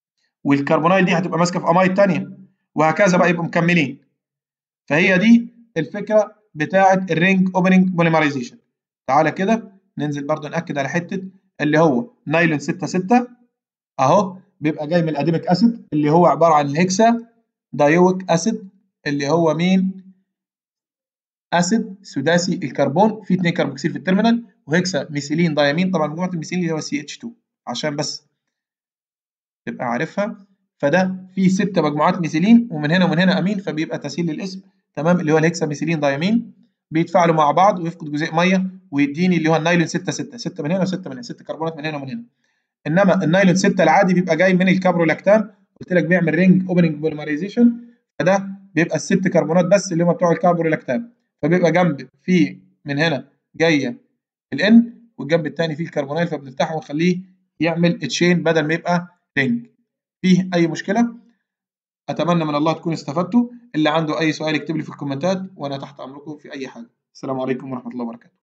والكربونايل دي هتبقى ماسكه في امايد ثانيه وهكذا بقى يبقوا مكملين فهي دي الفكره بتاعه الرينج اوبننج بوليمرايزيشن تعالى كده ننزل برضو ناكد على حته اللي هو نايلون 6 6 اهو بيبقى جاي من الاديميك اسيد اللي هو عباره عن الهكسا دايويك اسيد اللي هو مين اسيد سداسي الكربون في 2 كربوكسيل في التيرمينال وهكسا ميثيلين دايامين طبعا مجموعه الميثيلين اللي هو سي اتش 2 عشان بس تبقى عارفها فده فيه ست مجموعات ميثيلين ومن هنا ومن هنا امين فبيبقى تسهيل للاسم تمام اللي هو الهكسا ميثيلين دايامين بيتفاعلوا مع بعض ويفقد جزيء ميه ويديني اللي هو النايلون 6 6 6 من هنا و6 من هنا 6 كربونات من هنا ومن هنا انما النايلون 6 العادي بيبقى جاي من الكابرولاكتام قلت لك بيعمل رينج اوبننج بوليمرايزيشن فده بيبقى الست كربونات بس اللي هم بتوع الكابرولاكتام فبيبقى جنب في من هنا جايه الان والجنب الثاني فيه الكربونيل فبنفتحه ونخليه يعمل تشين بدل ما يبقى رينج فيه اي مشكله اتمنى من الله تكونوا استفدتوا اللي عنده اي سؤال يكتب لي في الكومنتات وانا تحت امركم في اي حاجه السلام عليكم ورحمه الله وبركاته